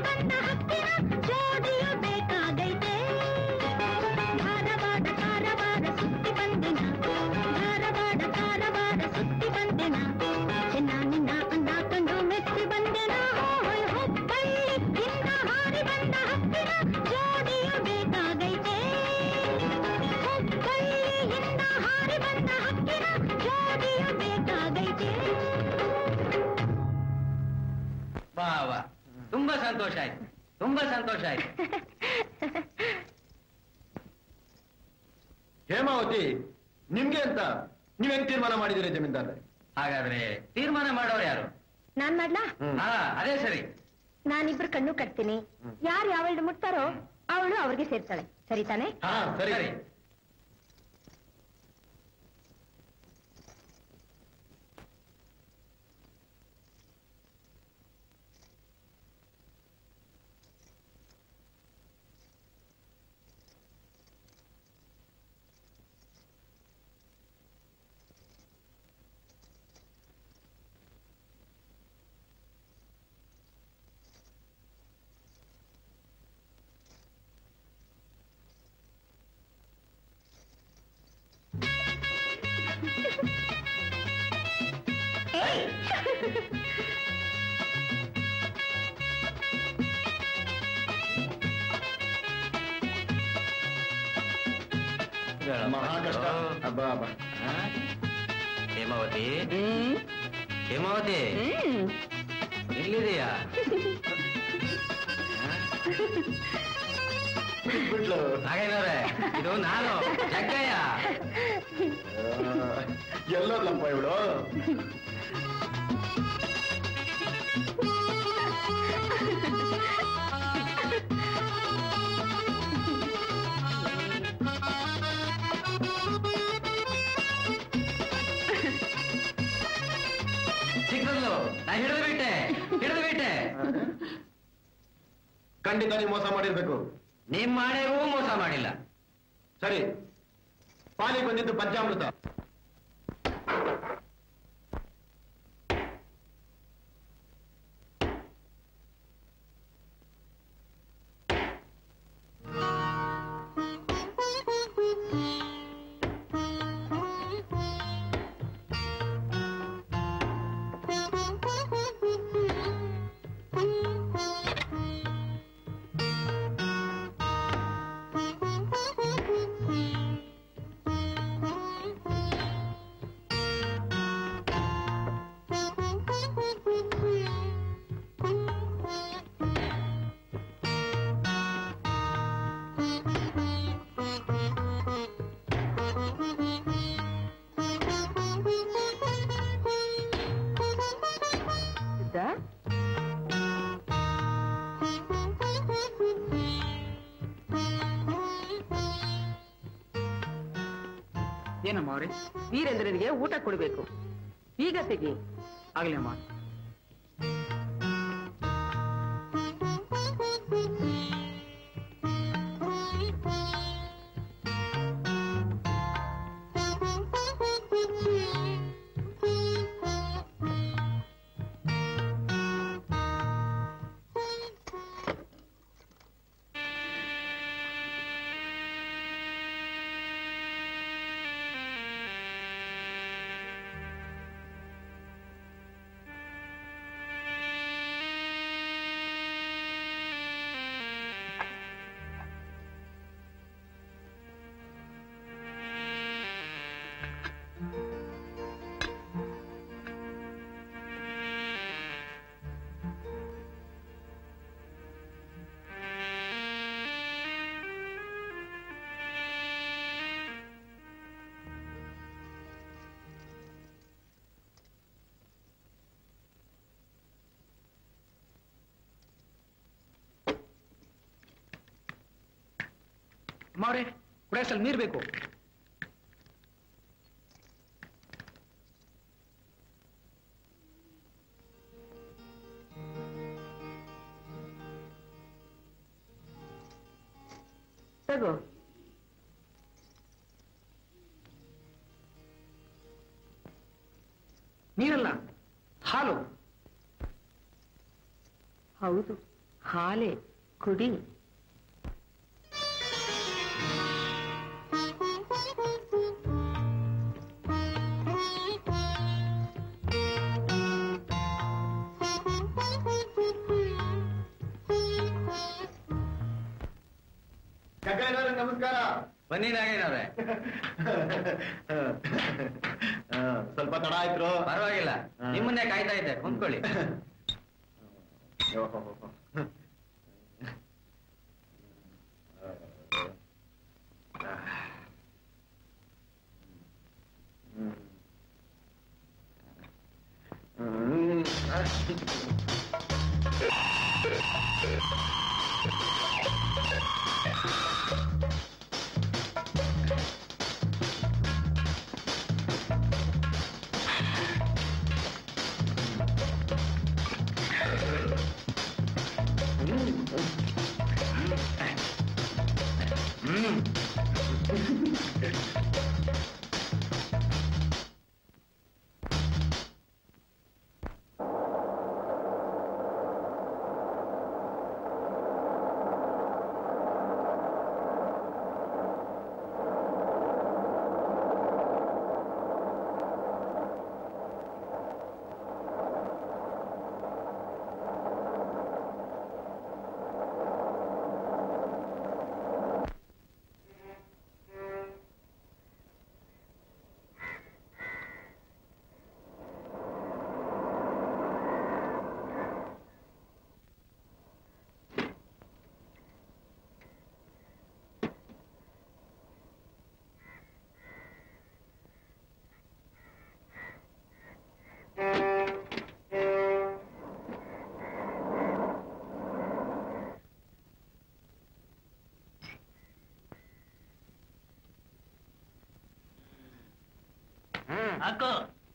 ಬಂದ ಹಕ್ಕಿನ ಜೋಡಿಯು ಬೇಕಾಗೈತೆ ಧಾರವಾಡ ಕಾರವಾರ ಸುತ್ತಿ ಬಂದೆನ ಧಾರವಾಡ ಕಾರವಾರ ಸುತ್ತಿ ಬಂದೆನ ಚೆನ್ನ ನಿನ್ನ ಅಂದ ಕಂಡು ಮೆಚ್ಚಿ ಬಂದೆನ ಹೋಯ್ ಹುಬ್ಬಳ್ಳಿಯಿಂದ ಹಾರಿ ಬಂದ ಹಕ್ಕಿನ ಜೋಡಿಯು ಬೇಕಾಗೈತೆ ಹುಬ್ಬಳ್ಳಿಯಿಂದ ಹಾರಿ ಬಂದ ಹಕ್ಕಿನ ಜೋಡಿಯು ಬೇಕಾಗೈತೆ ವಾ ವಾ ತುಂಬಾ ಸಂತೋಷ ಆಯ್ತು ತುಂಬಾ ಸಂತೋಷ ಆಯ್ತು ಹೇಮಾವತಿ ನಿಮ್ಗೆ ಅಂತ ನೀವೇನ್ ತೀರ್ಮಾನ ಮಾಡಿದಿರಿ ಜಮೀನ್ದಾರ್ರೆ ಹಾಗಾದ್ರೆ ತೀರ್ಮಾನ ಮಾಡೋರು ಯಾರು ನಾನ್ ಮಾಡ್ಲಾ ಹಾ ಅದೇ ಸರಿ ನಾನಿಬ್ರು ಕಣ್ಣು ಕಟ್ತೀನಿ ಯಾರು ಯಾವಳು ಮುಟ್ತಾರೋ ಅವಳು ಅವ್ರಿಗೆ ಸೇರ್ತಾಳೆ ಸರಿ ತಾನೆ ಹಾ ಸರಿ ಸರಿ ಮಹಾ ಕಷ್ಟ ಅಬ್ಬಾ ಅಬ್ಬಾ ಹಾ? ಹೇಮಾವತಿ ಹೇಮಾವತಿ ಎಲ್ಲಿದೆಯಾ ಬಿಟ್ಲು ನಾಗೇನವ್ರೆ ಇದು ನಾನು ಜಗ್ಗಯ್ಯ ಎಲ್ಲೋದ್ಲಪ್ಪ ಇವಳು ಸಿಕ್ಕದ್ಲು ನಾ ಹಿಡಿದು ಬಿಟ್ಟೆ ಹಿಡಿದು ಬಿಟ್ಟೆ ಖಂಡಿತ ನೀವು ಮೋಸ ಮಾಡಿರ್ಬೇಕು ನಿಮ್ ಮಾಡೆಗೂ ಮೋಸ ಮಾಡಿಲ್ಲ ಸರಿ ಪಾಲಿಗೆ ಬಂದಿದ್ದು ಪಂಚಾಮೃತ ಏನಮ್ಮ ಅವ್ರೆ ವೀರೇಂದ್ರನಿಗೆ ಊಟ ಕೊಡ್ಬೇಕು ಈಗ ತೆಗಿ ಆಗ್ಲಿ ಅಮ್ಮ ಅಮ್ಮ ಅವ್ರೆ ಕುಡಿಯಸಲ್ ನೀರ್ ಬೇಕು ತಗೋ ನೀರಲ್ಲ ಹಾಲು ಹೌದು ಹಾಲೆ ಕುಡಿ ನಮಸ್ಕಾರ ಬನ್ನಿ ನಾಗೇನವ್ರೆ ಆ, ಸ್ವಲ್ಪ ತಡ ಆಯ್ತು ಪರವಾಗಿಲ್ಲ ಹಾ. ನಿಮ್ಮನ್ನೇ ಕಾಯ್ತಾ ಇದ್ದೆ ಕುಂತ್ಕೊಳ್ಳಿ ಹಾಕು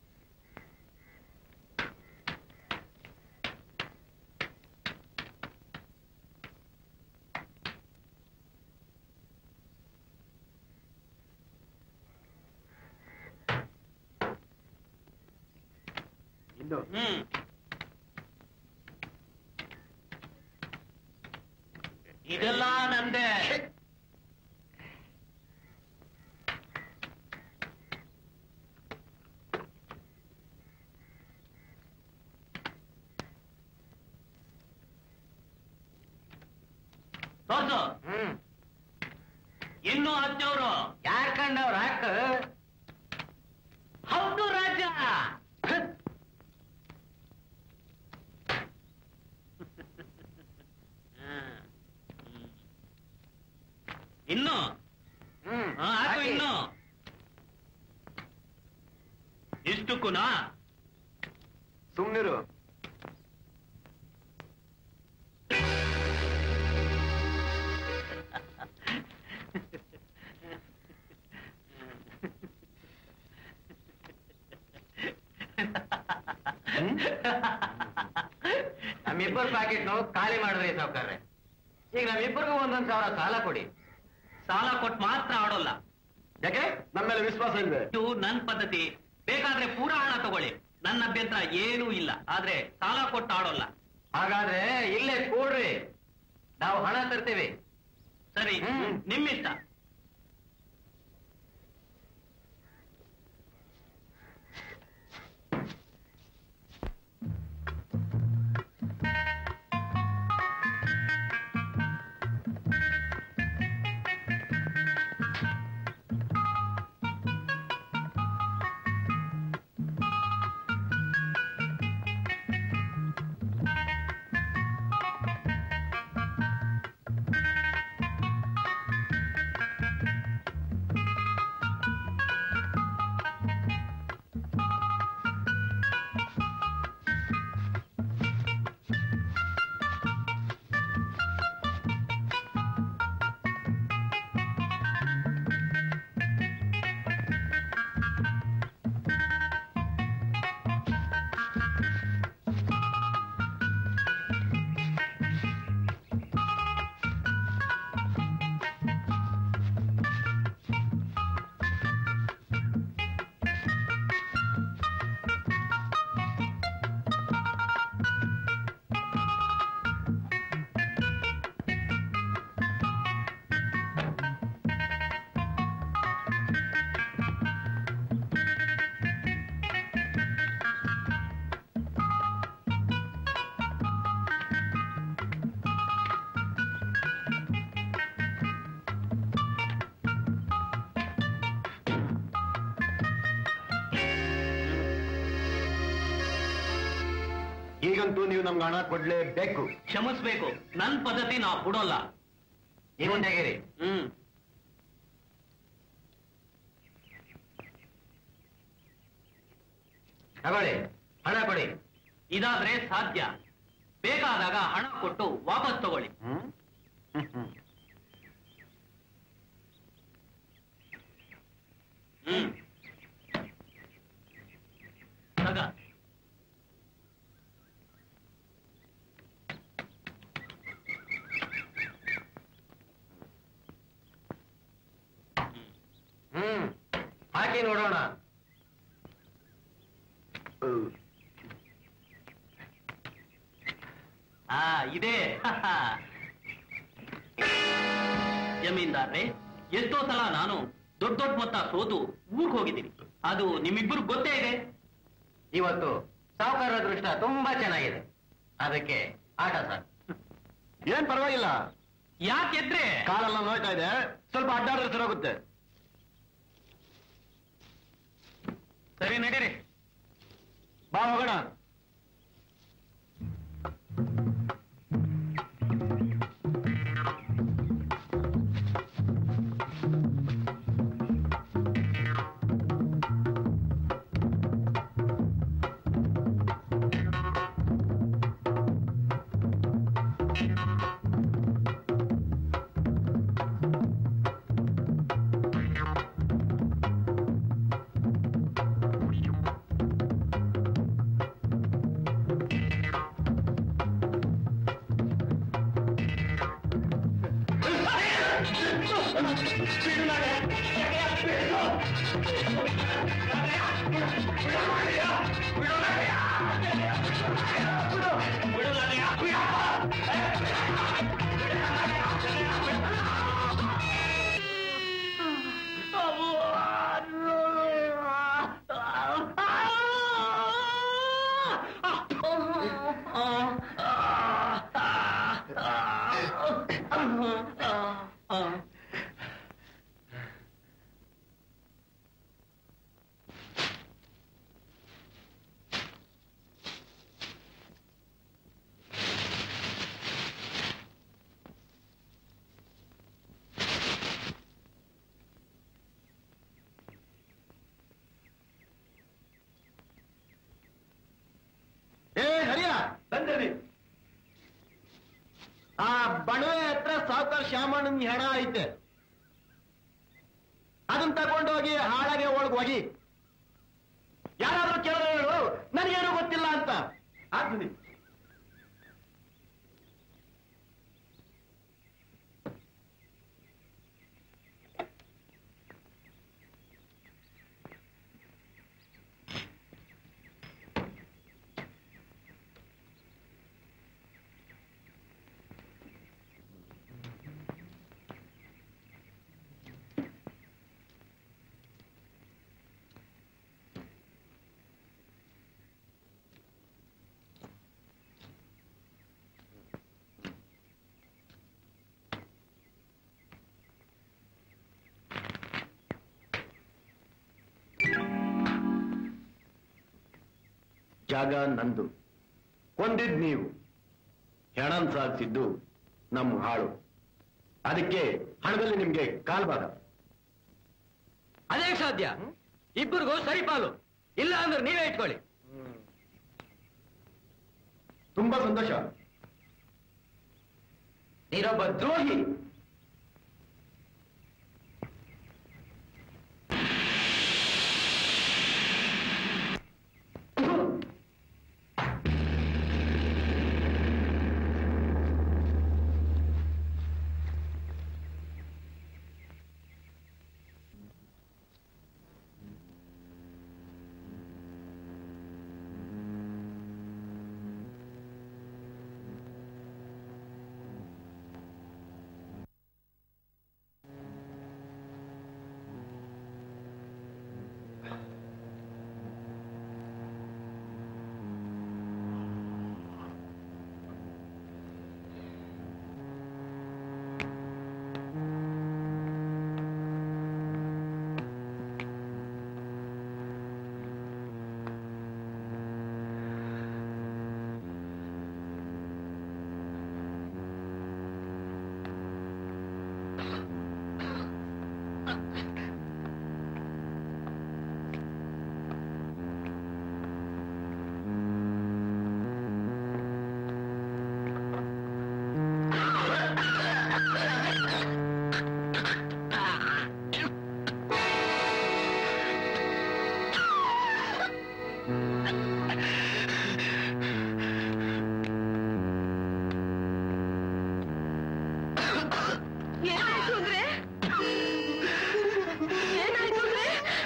ಇನ್ನು ಹ್ಮ್ ಇದೆಲ್ಲ ನಂದೆ ತೋರ್ಸು ಹ್ಮ್ ಇನ್ನು ಹಚ್ಚವ್ರು ಯಾರ್ ಕಂಡವ್ರ ಹಾಕ ಹೌದು ರಾಜ ಇನ್ನು ಹ್ಮ್ ಹಾ, ಹಾಕು ಹಾಕಿ. ಇನ್ನು ಇಷ್ಟಕ್ಕೂನಾ ಸುಮ್ನಿರು ನಮ್ಮಿಬ್ಬರ ಪ್ಯಾಕೆಟ್ ಖಾಲಿ ಮಾಡಿದ್ರಿ ಸಾವುಕಾರ್ರೆ ಈಗ ನಮ್ಮಿಬ್ಬರಿಗೂ ಒಂದೊಂದ್ ಸಾವಿರ ಸಾಲ ಕೊಡಿ ಸಾಲ ಕೊಟ್ಟು ಮಾತ್ರ ಆಡೋಲ್ಲ ಯಾಕೆ ನಮ್ಮ ಮೇಲೆ ವಿಶ್ವಾಸ ಇಲ್ವೇ ಇದು ನನ್ ಪದ್ಧತಿ ಬೇಕಾದ್ರೆ ಪೂರಾ ಹಣ ತಗೊಳ್ಳಿ ನನ್ನ ಅಭ್ಯಂತರ ಏನೂ ಇಲ್ಲ ಆದ್ರೆ ಸಾಲ ಕೊಟ್ಟು ಆಡೋಲ್ಲ ಹಾಗಾದ್ರೆ ಇಲ್ಲೇ ಕೂಡ್ರಿ ನಾವು ಹಣ ತರ್ತೀವಿ ಸರಿ ಹ್ಮ್. ನಿಮ್ಮಿಷ್ಟ ಈಗಂತೂ ನೀವು ನಮ್ಗೆ ಹಣ ಕೊಡ್ಲೇಬೇಕು ಕ್ಷಮಿಸ್ಬೇಕು ನನ್ ಪದ್ಧತಿ ನಾವು ಕೊಡೋಲ್ಲ ನೀವು ತೆಗೀರಿ ಹ್ಮ್ ತಗೊಳ್ಳಿ ಹಣ ಕೊಡಿ ಇದಾದ್ರೆ ಸಾಧ್ಯ ಬೇಕಾದಾಗ ಹಣ ಕೊಟ್ಟು ವಾಪಸ್ ತಗೊಳ್ಳಿ ಹ್ಮ್ ತಗ ಹ್ಮ್ ಹಾಕಿ ನೋಡೋಣ ಆ ಇದೆ ಜಮೀನ್ದಾರ್ರೆ ಎಷ್ಟೋ ಸಲ ನಾನು ದೊಡ್ಡ ದೊಡ್ಡ ಮೊತ್ತ ಸೋತು ಊರ್ಗ್ ಹೋಗಿದ್ದೀನಿ ಅದು ನಿಮ್ಮಿಬ್ಬರು ಗೊತ್ತೇ ಇದೆ ಇವತ್ತು ಸಾವುಕಾರ ದೃಷ್ಟ ತುಂಬಾ ಚೆನ್ನಾಗಿದೆ ಅದಕ್ಕೆ ಆಟ ಸರ್ ಏನ್ ಪರವಾಗಿಲ್ಲ ಯಾಕೆದ್ರೆ ಕಾಲೆಲ್ಲ ನೋಯ್ತಾ ಇದೆ ಸ್ವಲ್ಪ ಅಡ್ಡಾಡಿದ್ರೆ ಸರೋಗುತ್ತೆ ಸರಿ ನಡೀರಿ ಬಾ ಹೋಗೋಣ ಏ ಹರಿಯ ಬಂದಿರಿ ಆ ಬಣವೆ ಹತ್ರ ಸಾವುಕಾರ ಶ್ಯಾಮಣ್ಣನ ಹೆಣ ಐತೆ ಅದನ್ನ ತಗೊಂಡೋಗಿ ಹಾಳಾಗೆ ಒಳಗ್ ಹೋಗಿ ಯಾರಾದ್ರೂ ಕೇಳಿದ್ರೆ ಹೇಳು ನನಗೇನು ಗೊತ್ತಿಲ್ಲ ಅಂತ ಆಗ್ತೀನಿ ಜಾಗ ನಂದು ಕೊಂದಿದ್ ನೀವು ಹೆಣನ್ ಸಾಧಿಸಿದ್ದು ನಮ್ಮ ಹಾಳು ಅದಕ್ಕೆ ಹಣದಲ್ಲಿ ನಿಮ್ಗೆ ಕಾಲ್ಬಾರ ಅದೇ ಸಾಧ್ಯ ಇಬ್ಬರಿಗೂ ಸರಿ ಪಾಲು ಇಲ್ಲ ಅಂದ್ರೆ ನೀವೇ ಇಟ್ಕೊಳ್ಳಿ ತುಂಬಾ ಸಂತೋಷ ನೀನೊಬ್ಬ ದ್ರೋಹಿ ಏನಾಯ್ತು ಅಂದ್ರೆ ಏನಾಯ್ತು ಅಂದ್ರೆ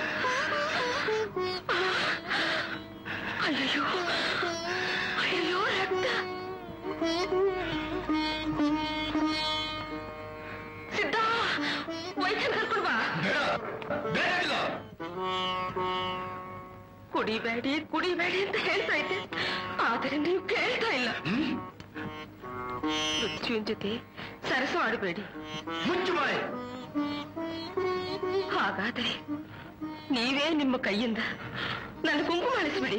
ಅಯ್ಯೋ ಅಯ್ಯೋ ರಕ್ತ ಸಿದ್ಧ ವೈದ್ಯನ್ ಕರ್ಕೊಂಡು ಬಾ ಕುಡಿಬೇಡಿ ಕುಡಿಬೇಡಿ ಅಂತ ಹೇಳ್ತಾ ಇದ್ದೆ ಆದರೆ ನೀವು ಕೇಳ್ತಾ ಇಲ್ಲ ಮೃತ್ಯುವಿನ ಜೊತೆ ಸರಸು ಆಡಬೇಡಿ ಮುಚ್ಚು ಬಾಯಿ ಹಾಗಾದರೆ ನೀವೇ ನಿಮ್ಮ ಕೈಯಿಂದ ನನ್ನ ಕುಂಕುಮ ಅಳಿಸ್ಬಿಡಿ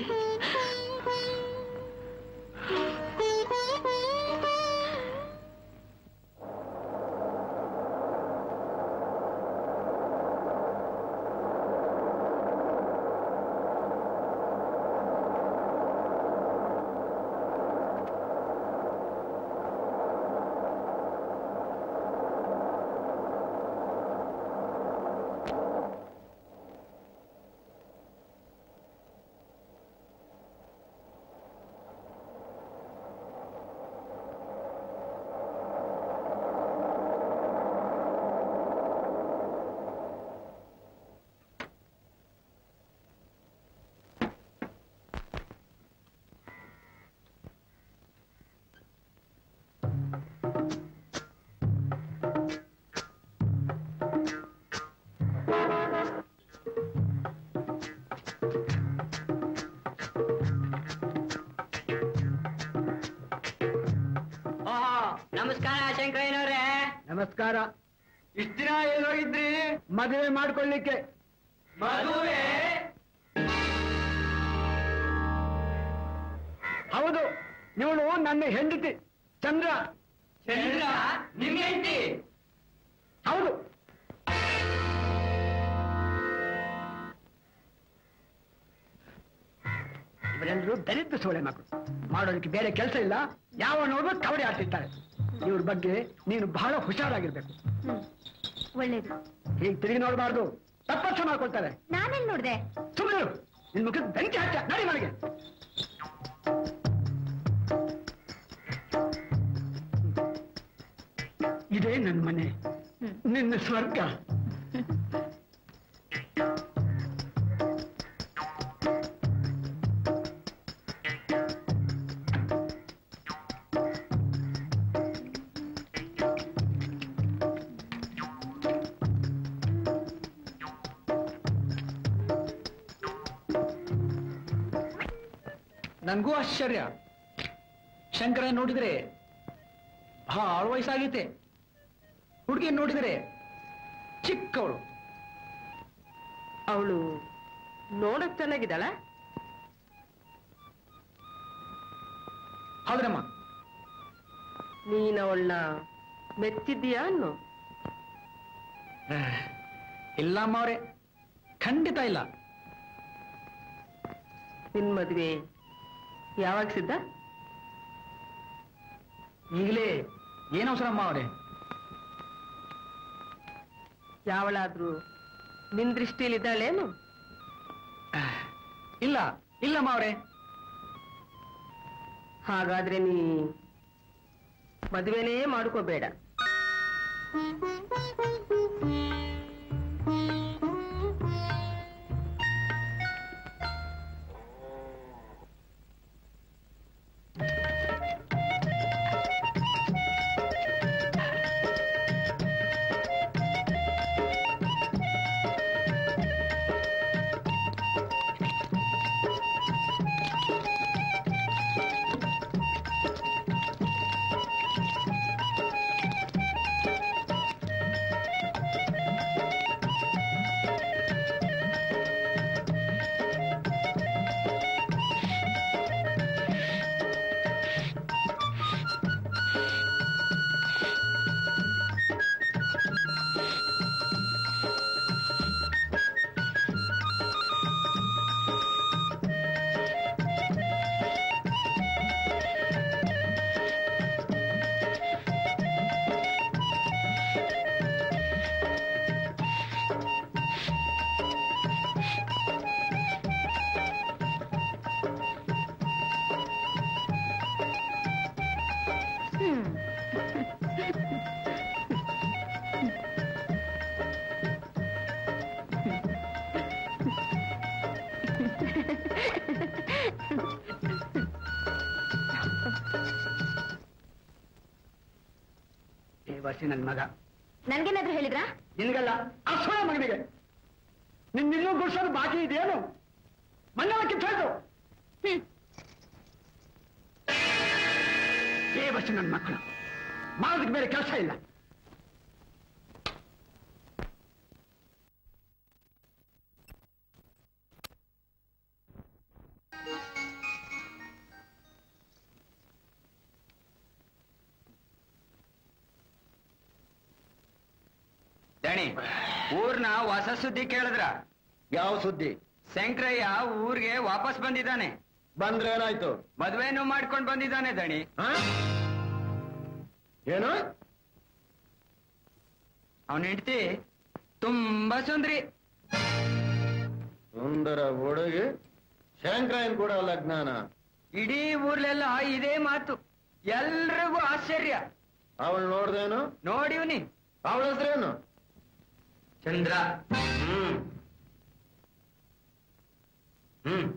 ನಮಸ್ಕಾರ ಶಂಕರಯ್ಯನವ್ರೆ ನಮಸ್ಕಾರ ಇಷ್ಟ ದಿನ ಎಲ್ಲೋಗಿದ್ರಿ ಮದುವೆ ಮಾಡ್ಕೊಳ್ಳಿಕ್ಕೆ ಮದುವೆ ಹೌದು ಇವಳು ನನ್ನ ಹೆಂಡತಿ ಚಂದ್ರ ಚಂದ್ರ ನಿಮ್ ಹೆಂಡತಿ ಹೌದು ಇವರೆಲ್ಲರೂ ದಲಿತ ಸೋಳೆ ಮಕ್ಕಳು ಮಾಡೋದಕ್ಕೆ ಬೇರೆ ಕೆಲಸ ಇಲ್ಲ ಯಾವ ನೋಡಿದ್ರು ಕಬಡ್ಡಿ ಆಡ್ತಿರ್ತಾರೆ ಇವ್ರ ಬಗ್ಗೆ ನೀನು ಬಹಳ ಹುಷಾರಾಗಿರ್ಬೇಕು ಒಳ್ಳೇದು ಹೀಗೆ ತಿರುಗಿ ನೋಡಬಾರ್ದು ತಪ್ಪರ್ಥ ಮಾಡ್ಕೊಳ್ತಾರೆ ನಾನೆಲ್ ನೋಡ್ದೆ ಸುಮ್ಮನೆ ನಿನ್ ಮುಖದ ಬೆಂಕಿ ಹಚ್ಚ ನಡಿ ಮನೆಗೆ ಇದೇ ನನ್ನ ಮನೆ ನಿನ್ನ ಸ್ವರ್ಗ ನನ್ಗೂ ಆಶ್ಚರ್ಯ ಶಂಕರ ನೋಡಿದ್ರೆ ಬಹಳ ವಯಸ್ಸಾಗೈತೆ ಹುಡುಗಿ ನೋಡಿದರೆ ಚಿಕ್ಕವಳು ಅವಳು ನೋಡಕ್ ಚೆನ್ನಾಗಿದ್ದಾಳ ಹೌದ್ರಮ್ಮ ನೀನ್ ಅವಳನ್ನ ಮೆಚ್ಚಿದ್ದೀಯಾ ಅನ್ನು ಆಹ್, ಇಲ್ಲ ಅಮ್ಮ ಅವ್ರೆ ಖಂಡಿತ ಇಲ್ಲ ನಿನ್ ಮದ್ವೆ ಯಾವಾಗ ಸಿದ್ಧ ಈಗಲೇ ಏನು ಅವಸರ ಅಮ್ಮ ಅವರೇ ಯಾವಳಾದ್ರೂ ನಿನ್ ದೃಷ್ಟಿಲಿದ್ದಾಳೇನು ಇಲ್ಲ ಇಲ್ಲಮ್ಮ ಅವರೇ ಹಾಗಾದ್ರೆ ನೀ ಮದುವೆನೇ ಮಾಡ್ಕೋಬೇಡ ಬೇವರ್ಸಿ ನನ್ನ ಮಗ ನನ್ಗೇನಾದ್ರೂ ಹೇಳಿದ್ರಾ ನಿನ್ಗಲ್ಲ ಅಸೋಳ ಮಗನಿಗೆ ನಿನ್ ಇನ್ನೂ ಗುಡ್ಸೋದು ಬಾಕಿ ಇದೆಯೇನು ಮಂಗಲ ಕಿತ್ತೋಯ್ತು ಹ್ಮ್ ಬೇವರ್ಸಿ ನನ್ನ ಮಕ್ಕಳು ಮಾಡೋದಕ್ಕೆ ಬೇರೆ ಕೆಲಸ ಇಲ್ಲ ದಣಿ ಊರ್ನ ಹೊಸ ಸುದ್ದಿ ಕೇಳಿದ್ರ ಯಾವ ಸುದ್ದಿ ಶಂಕರಯ್ಯ ಊರ್ಗೆ ವಾಪಸ್ ಬಂದಿದ್ದಾನೆ ಬಂದ್ರೆ ಏನಾಯ್ತು ಮದ್ವೆನೂ ಮಾಡ್ಕೊಂಡ್ ಬಂದಿದ್ದಾನೆ ದಣಿ ಆ? ಏನು ಅವನ ಹೆಂಡತಿ ತುಂಬಾ ಸುಂದ್ರಿ ಸುಂದರ ಹುಡುಗಿ ಶಂಕರಾಯನ್ ಕೂಡ ಲಗ್ನಾನ ಇಡೀ ಊರ್ಲೆಲ್ಲ ಇದೇ ಮಾತು ಎಲ್ರಿಗೂ ಆಶ್ಚರ್ಯ ಅವಳು ನೋಡ್ದೇನು ನೋಡಿವ್ನಿ ಅವಳ ಹೆಸರೇನು ಚಂದ್ರ ಹ್ಮ್ ಹ್ಮ್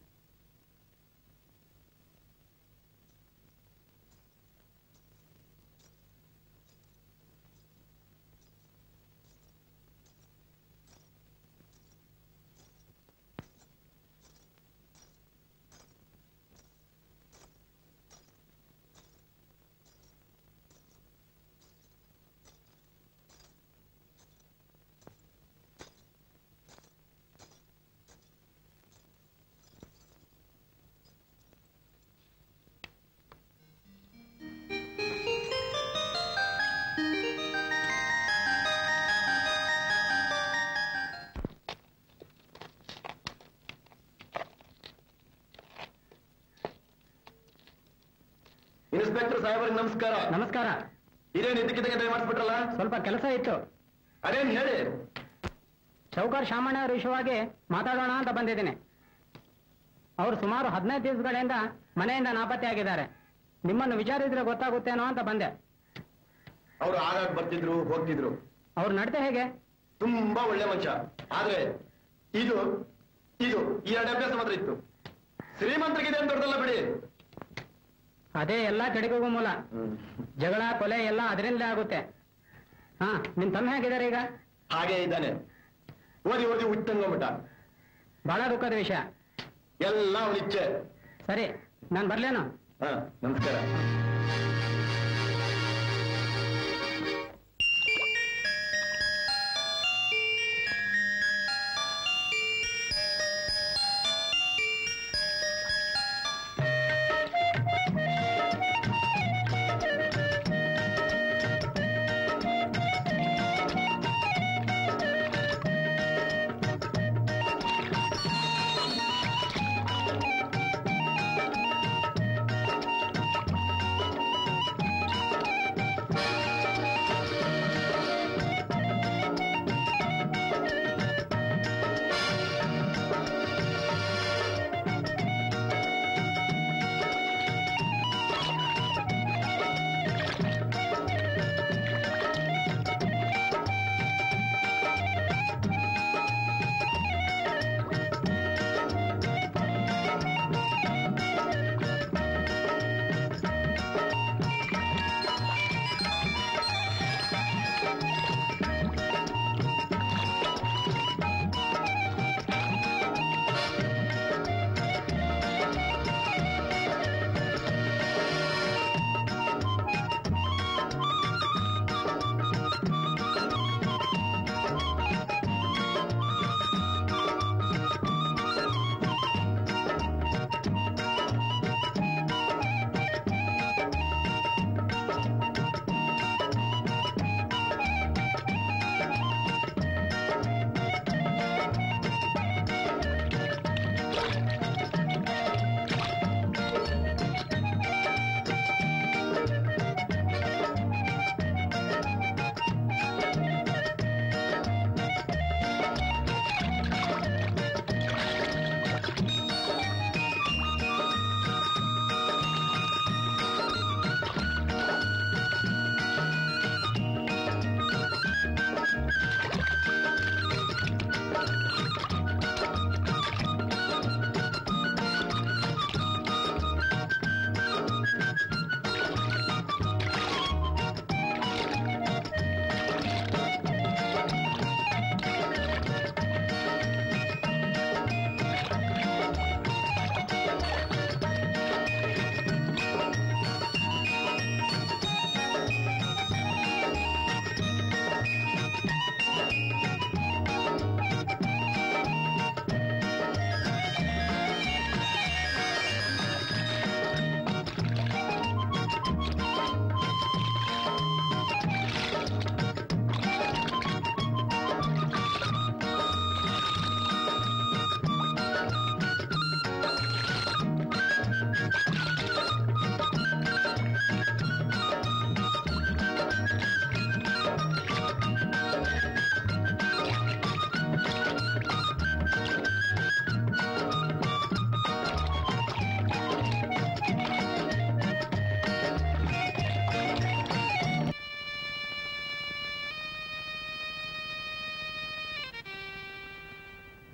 ಇನ್ಸ್ಪೆಕ್ಟರ್ ಸಾಹೇಬರಿಗೆ ನಮಸ್ಕಾರ ನಮಸ್ಕಾರ ಇದೇನು ಇದಕ್ಕಿದ್ದಂಗೆ ದಯ ಮಾಡಿಸ್ಬಿಟ್ರಲ್ಲ ಸ್ವಲ್ಪ ಕೆಲಸ ಇತ್ತು ಅದೇನ್ ಹೇಳಿ ಚೌಕರ್ ಶಾಮಣ್ಣ ಅವರ ವಿಷಯವಾಗಿ ಮಾತಾಡೋಣ ಅಂತ ಬಂದಿದ್ದೀನಿ ಅವರು ಸುಮಾರು ಹದಿನೈದು ದಿವಸಗಳಿಂದ ಮನೆಯಿಂದ ನಾಪತ್ತೆಯಾಗಿದ್ದಾರೆ ನಿಮ್ಮನ್ನು ವಿಚಾರಿಸಿದ್ರೆ ಗೊತ್ತಾಗುತ್ತೇನೋ ಅಂತ ಬಂದೆ ಅವ್ರು ಆಗಾಗ ಬರ್ತಿದ್ರು ಹೋಗ್ತಿದ್ರು ಅವ್ರ ನಡತೆ ಹೇಗೆ ತುಂಬಾ ಒಳ್ಳೆ ಮನುಷ್ಯ ಆದ್ರೆ ಇದು ಇದು ಈ ಎರಡು ಅಭ್ಯಾಸ ಮಾತ್ರ ಇತ್ತು ಶ್ರೀಮಂತರಿಗೆ ಏನು ದೊಡ್ಡದಲ್ಲ ಬಿಡಿ ಅದೇ ಎಲ್ಲ ಕೆಡಕಿಗೂ ಮೂಲ ಜಗಳ ಕೊಲೆ ಎಲ್ಲ ಅದರಿಂದಲೇ ಆಗುತ್ತೆ ಹಾ ನಿಮ್ ತಮ್ಮ ಹೇಗಿದ್ದಾರೆ ಈಗ ಹಾಗೆ ಇದ್ದಾನೆ ಓದಿ ಓದಿ ಹುಟ್ಟಂಗೋಗ್ಬಿಟ್ಟ ಬಹಳ ದುಃಖದ ವಿಷಯ ಎಲ್ಲ ಅವನ ಇಚ್ಛೆ ಸರಿ ನಾನು ಬರ್ಲೇನು ಹಾ ನಮಸ್ಕಾರ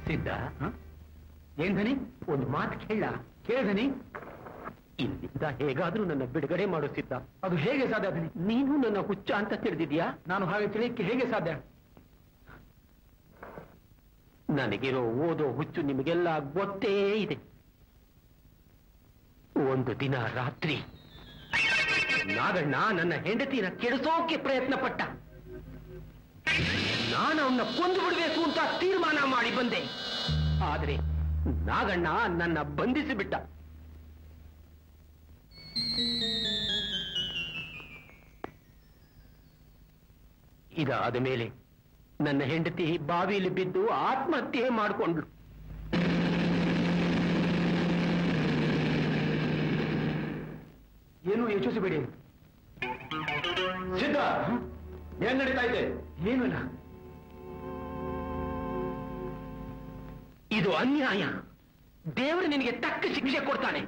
ಸಿದ್ಧ ಏನ್ ಧನಿ ಒಂದು ಮಾತು ಕೇಳ ಕೇಳ್ದನಿ ಇಲ್ಲಿಂದ ಹೇಗಾದ್ರೂ ನನ್ನ ಬಿಡುಗಡೆ ಮಾಡಿಸಿದ್ದ ಅದು ಹೇಗೆ ಸಾಧ್ಯ ಧನಿ ನೀನು ನನ್ನ ಹುಚ್ಚ ಅಂತ ತಿಳಿದಿದ್ಯಾ ನಾನು ಹಾಗೆ ತಿಳಿಯಕ್ಕೆ ಹೇಗೆ ಸಾಧ್ಯ ನನಗಿರೋ ಓದೋ ಹುಚ್ಚು ನಿಮಗೆಲ್ಲ ಗೊತ್ತೇ ಇದೆ ಒಂದು ದಿನ ರಾತ್ರಿ ನಾಗಣ್ಣ ನನ್ನ ಹೆಂಡತಿನ ಕೆಡಿಸೋಕೆ ಪ್ರಯತ್ನ ಪಟ್ಟ ನಾನು ಅವನ್ನ ಕೊಂದು ಬಿಡಬೇಕು ಅಂತ ತೀರ್ಮಾನ ಮಾಡಿ ಬಂದೆ ಆದ್ರೆ ನಾಗಣ್ಣ ನನ್ನ ಬಂಧಿಸಿಬಿಟ್ಟ ಇದಾದ ಮೇಲೆ ನನ್ನ ಹೆಂಡತಿ ಬಾವಿಲಿ ಬಿದ್ದು ಆತ್ಮಹತ್ಯೆ ಮಾಡಿಕೊಂಡ್ಳು ಏನು ಯೋಚಿಸಬೇಡಿ ಸಿದ್ಧ ಏನ್ ನಡೀತಾ ಇದೆ ಏನೂ ಇಲ್ಲ ಇದು ಅನ್ಯಾಯ ದೇವರು ನಿನಗೆ ತಕ್ಕ ಶಿಕ್ಷೆ ಕೊಡ್ತಾನೆ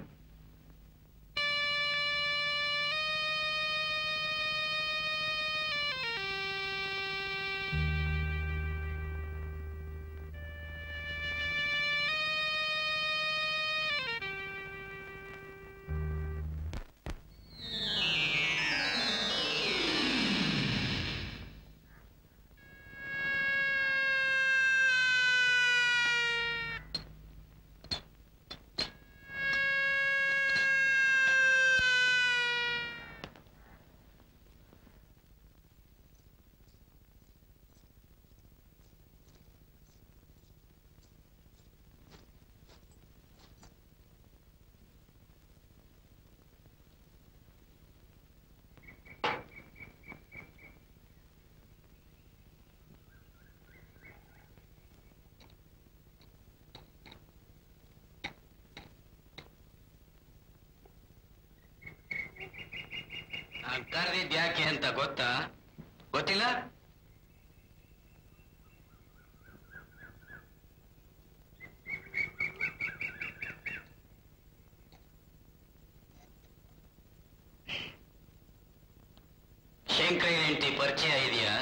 ನಾನ್ ಕರೆದಿದ್ ಯಾಕೆ ಅಂತ ಗೊತ್ತಾ ಗೊತ್ತಿಲ್ಲ ಶಂಕರ ಹೆಂಡತಿ ಪರಿಚಯ ಇದೆಯಾ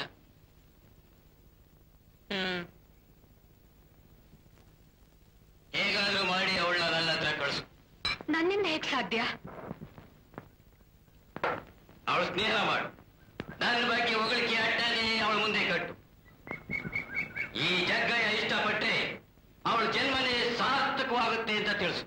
ಹೇಗಾದ್ರೂ ಮಾಡಿ ಅವಳನ್ನ ನನ್ನ ಹತ್ರ ಕಳಿಸು ನನ್ನಿಂದ ಹೇಗ್ ಸಾಧ್ಯ ಅವಳು ಸ್ನೇಹ ಮಾಡು ನನ್ನ ಬಗ್ಗೆ ಹೊಗಳಿಕೆ ಅಟ್ಟನೆ ಅವಳ ಮುಂದೆ ಕಟ್ಟು ಈ ಜಗ್ಗಯ್ಯ ಇಷ್ಟಪಟ್ಟರೆ ಅವಳ ಜನ್ಮನೇ ಸಾರ್ಥಕವಾಗುತ್ತೆ ಅಂತ ತಿಳಿಸು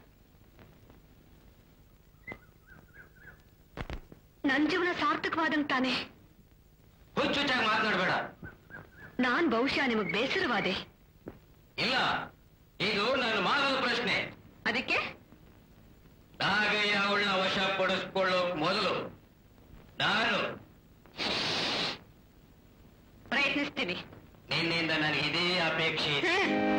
ನನ್ ಜೀವನ ಸಾರ್ಥಕವಾದಂಗ್ ತಾನೆ ಹುಚ್ಚುಚ್ಚಾಗಿ ಮಾತನಾಡಬೇಡ ನಾನ್ ಬಹುಶಃ ನಿಮಗ್ ಬೇಸರವಾದೆ ಇಲ್ಲ ಇದು ನನ್ನ ಮಾನವ ಪ್ರಶ್ನೆ ಅದಕ್ಕೆ ನಾಗಯ್ಯ ಅವಳನ್ನ ವಶಪಡಿಸ್ಕೊಳ್ಳೋ ಮೊದಲು ನಾನು ಪ್ರಯತ್ನಿಸ್ತೀನಿ ನಿನ್ನಿಂದ ನನಗೆ ಇದೇ ಅಪೇಕ್ಷೆ ಇದೆ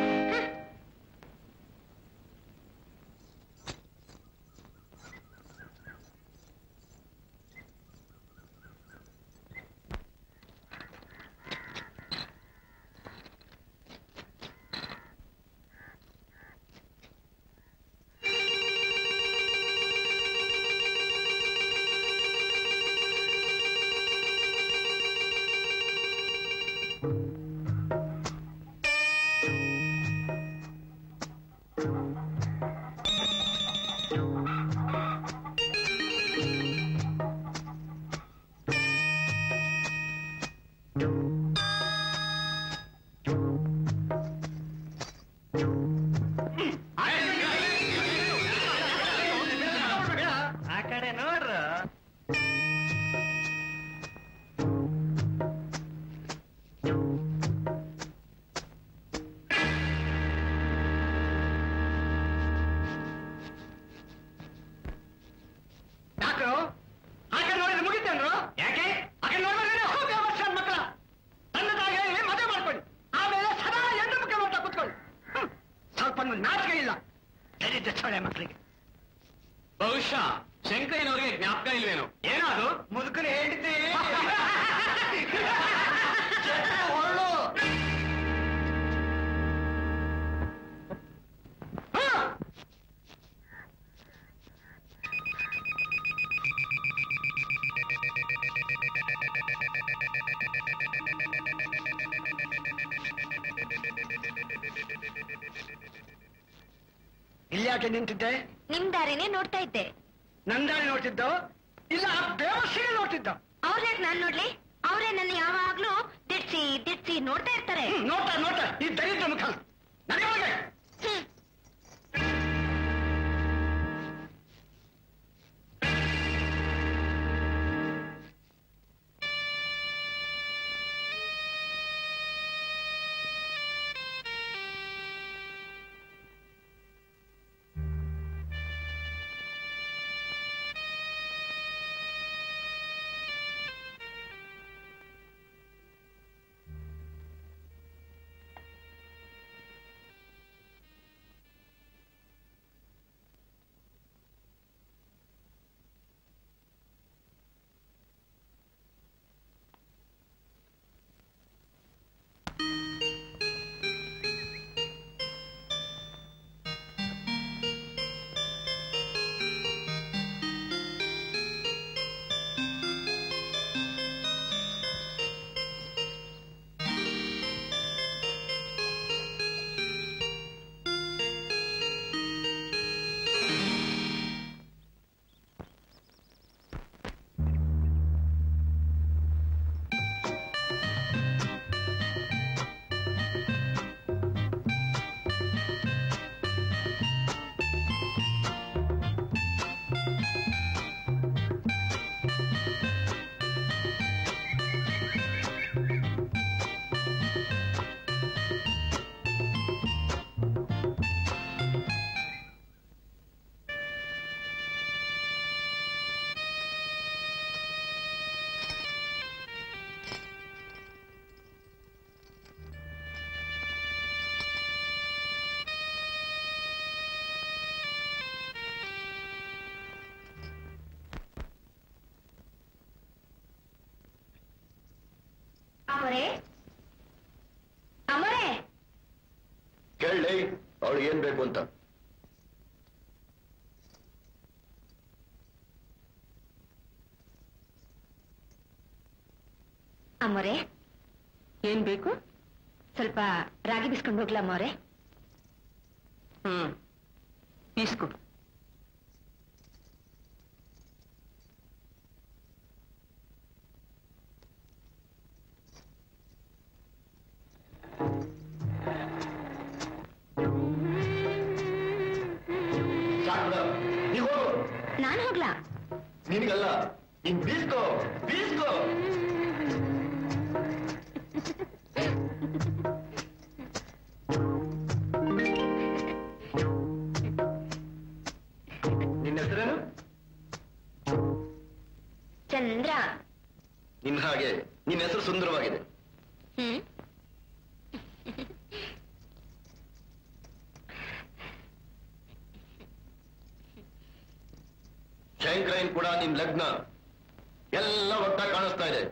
ಆ ಕಡೆ ನೋಡ್ರ ಡಾಕ್ಟ್ರು ಆ ಕಡೆ ನೋಡಿದ್ರೆ ಮುಗಿತೇನ್ರು ಯಾಕೆ ಆ ಕಡೆ ನೋಡ್ಬೇಡ ವರ್ಷ ಮಕ್ಕಳ ತನ್ನದಾಗಿ ಮದುವೆ ಮಾಡ್ಕೊಳ್ಳಿ ಆಮೇಲೆ ಸದಾ ಎಂಟು ಮುಖ ನೋಡ್ತಾ ಕೂತ್ಕೊಳ್ಳಿ ಹ್ಮ್. ಸ್ವಲ್ಪ ನಾಚಿಕೆ ಇಲ್ಲ ದರಿದ್ರ ಸೊಳ್ಳೆ ಮಕ್ಕಳಿಗೆ ಬಹುಶಃ ಶಂಕರನವ್ರಿಗೆ ಜ್ಞಾಪಕ ಇಲ್ವೇನೋ ಏನದು ಮುದುಕರು ಹೇಳ್ತಿ ಒಳ್ಳು ಇಲ್ಲಿ ಯಾಕೆ ನಿಂತಿದ್ದೆ ನಿಮ್ ದಾರಿನೇ ನೋಡ್ತಾ ಇದ್ದೆ ನಂದಾನೆ ನೋಡ್ತಿದ್ದೋ ಇಲ್ಲ ಆ ದೇವಶ್ರೀ ನೋಡ್ತಿದ್ದ ಅವ್ರ್ಯಾಕ್ ನಾನ್ ನೋಡ್ಲಿ ಅವ್ರೇ ನನ್ನ ಯಾವಾಗ್ಲೂ ದಿಡ್ಸಿ ದಿಡ್ಸಿ ನೋಡ್ತಾ ಇರ್ತಾರೆ ಹ್ಮ್, ನೋಡ್ತಾ ನೋಡ್ತಾ ಈ ದರಿದ್ರ ಮುಖ ನಡೆಯೋಗೆ ಹ್ಮ್. ಅಮರೇ ಅಮರೇ ಕೇಳಿ ಅವಳು ಏನ್ ಬೇಕು ಅಂತ ಅಮ್ಮೋರೆ ಏನ್ ಬೇಕು ಸ್ವಲ್ಪ ರಾಗಿ ಬಿಸ್ಕೊಂಡು ಹೋಗ್ಲಾ ಅಮ್ಮೋರೆ ಹ್ಮ್ ಇಸ್ಕೊಡು ಸಾಕ್ ಬಿಡ ನೀ ಹೋಗು ನಾನ್ ಹೋಗ್ಲಾ ನಿನಗಲ್ಲ ನೀನ್ ಬೀಸ್ಕೋ ಬೀಸ್ಕೋ ನಿನ್ನ ಹೆಸರೇನು ಚಂದ್ರ ನಿನ್ ಹಾಗೆ ನಿನ್ನ ಹೆಸರು ಸುಂದರವಾಗಿದೆ ಹ್ಮ್ ಶಂಕರನ್ ಕೂಡ ನಿನ್ ಲಗ್ನ ಎಲ್ಲ ಒಟ್ಟಾಗಿ ಕಾಣಿಸ್ತಾ ಇದೆ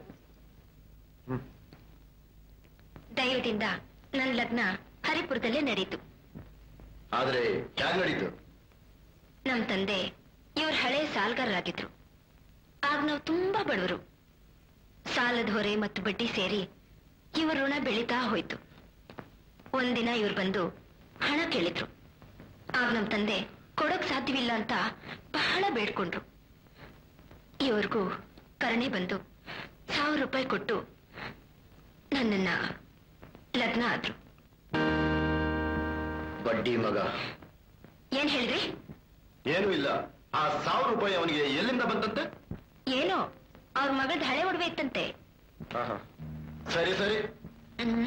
ದೈವದಿಂದ ನನ್ ಲಗ್ನ ಹರಿಪುರದಲ್ಲೇ ನಡೀತು ಆದ್ರೆ ಹೇಗ್ ನಡೀತು ನಮ್ ತಂದೆ ಇವ್ರ ಹಳೆ ಸಾಲ್ಗಾರರಾಗಿದ್ರು ಆಗ ನಾವು ತುಂಬಾ ಬಡವರು ಸಾಲದ ಹೊರೆ ಮತ್ತು ಬಡ್ಡಿ ಸೇರಿ ಇವ್ರ ಋಣ ಬೆಳೀತಾ ಹೋಯ್ತು ಒಂದಿನ ಇವ್ರು ಬಂದು ಹಣ ಕೇಳಿದ್ರು ಆಗ ನಮ್ ತಂದೆ ಕೊಡೋಕ್ ಸಾಧ್ಯವಿಲ್ಲ ಅಂತ ಬಹಳ ಬೇಡ್ಕೊಂಡ್ರು ಇವ್ರಿಗೂ ಕರುಣೆ ಬಂದು ಸಾವಿರ ರೂಪಾಯಿ ಕೊಟ್ಟು ನನ್ನನ್ನ ಲಗ್ನ ಆದ್ರು ಬಡ್ಡಿ ಮಗ ಏನ್ ಹೇಳಿದ್ರಿ ಏನೂ ಇಲ್ಲ ಆ ಸಾವಿರ ರೂಪಾಯಿ ಅವನಿಗೆ ಎಲ್ಲಿಂದ ಬಂತಂತೆ ಏನೋ ಅವ್ರ ಮಗಳ್ದ ಹಳೆ ಒಡವೆ ಇತ್ತಂತೆ ಆಹಾ. ಸರಿ ಸರಿ ಹ್ಮ್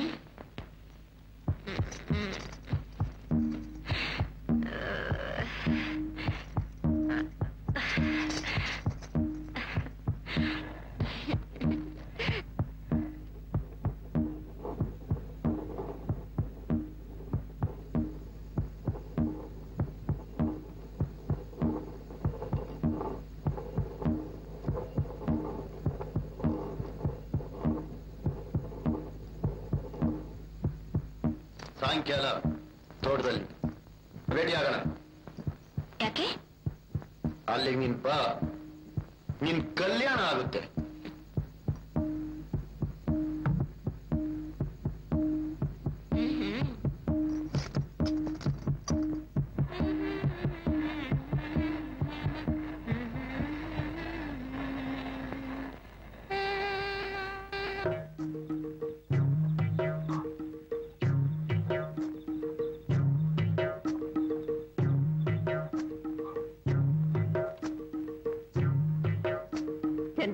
ಸಾಯಂಕಾಲ ತೋಟದಲ್ಲಿ ಭೇಟಿ ಆಗೋಣ ಯಾಕೆ ಅಲ್ಲಿಗೆ ನಿನ್ ಬಾ ನಿನ್ ಕಲ್ಯಾಣ ಆಗುತ್ತೆ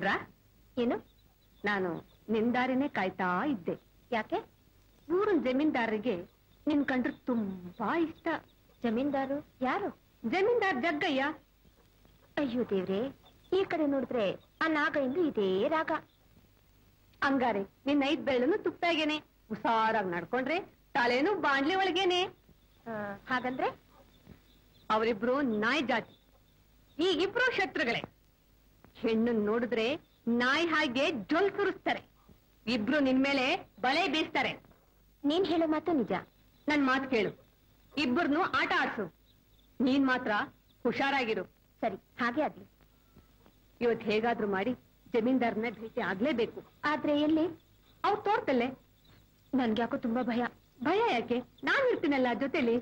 ಚಂದ್ರ ಏನು ನಾನು ನಿಂದಾರಿನೇ ಕಾಯ್ತಾ ಇದ್ದೆ ಯಾಕೆ ಊರಿನ ಜಮೀನ್ದಾರರಿಗೆ ನಿನ್ ಕಂಡ್ರೆ ತುಂಬಾ ಇಷ್ಟ ಜಮೀನ್ದಾರು ಯಾರು ಜಮೀನ್ದಾರ್ ಜಗ್ಗಯ್ಯ ಅಯ್ಯೋ ದೇವ್ರೆ ಈ ಕಡೆ ನೋಡಿದ್ರೆ ಆ ನಾಗಯಿಂದ ಇದೇ ರಾಗ ಹಂಗಾರೆ ನಿನ್ನ ಐದ್ ಬೆಳ್ಳನು ತುಪ್ಪಾಗೇನೆ ಹುಷಾರಾಗಿ ನಡ್ಕೊಂಡ್ರೆ ತಲೆನು ಬಾಂಡ್ಲಿ ಒಳಗೇನೆ ಹಾಗಂದ್ರೆ ಅವರಿಬ್ರು ನಾಯಿ ಜಾತಿ ಈಗಿಬ್ರು ಶತ್ರುಗಳೇ ಹೆಣ್ಣು ನೋಡಿದ್ರೆ ನಾಯಿ ಹಾಗೆ ಜೊಲ್ ಸುರಿಸ್ತಾರೆ ಇಬ್ರು ನಿನ್ ಮೇಲೆ ಬಲೆ ಬೀಸ್ತಾರೆ ನೀನ್ ಹೇಳೋ ಮಾತು ನಿಜ ನನ್ ಮಾತು ಕೇಳು ಇಬ್ಬರನ್ನು ಆಟ ಆಡ್ಸು ನೀನ್ ಮಾತ್ರ ಹುಷಾರಾಗಿರು ಸರಿ ಹಾಗೆ ಆಗ್ಲಿ ಇವತ್ ಹೇಗಾದ್ರೂ ಮಾಡಿ ಜಮೀನ್ದಾರನ ಭೇಟಿ ಆಗ್ಲೇಬೇಕು ಆದ್ರೆ ಎಲ್ಲಿ ಅವ್ರು ತೋರ್ತಲ್ಲೇ ನನ್ಗ್ಯಾಕೋ ತುಂಬಾ ಭಯ ಭಯ ಯಾಕೆ ನಾನ್ ಇರ್ತೀನಲ್ಲ ಜೊತೆಲಿ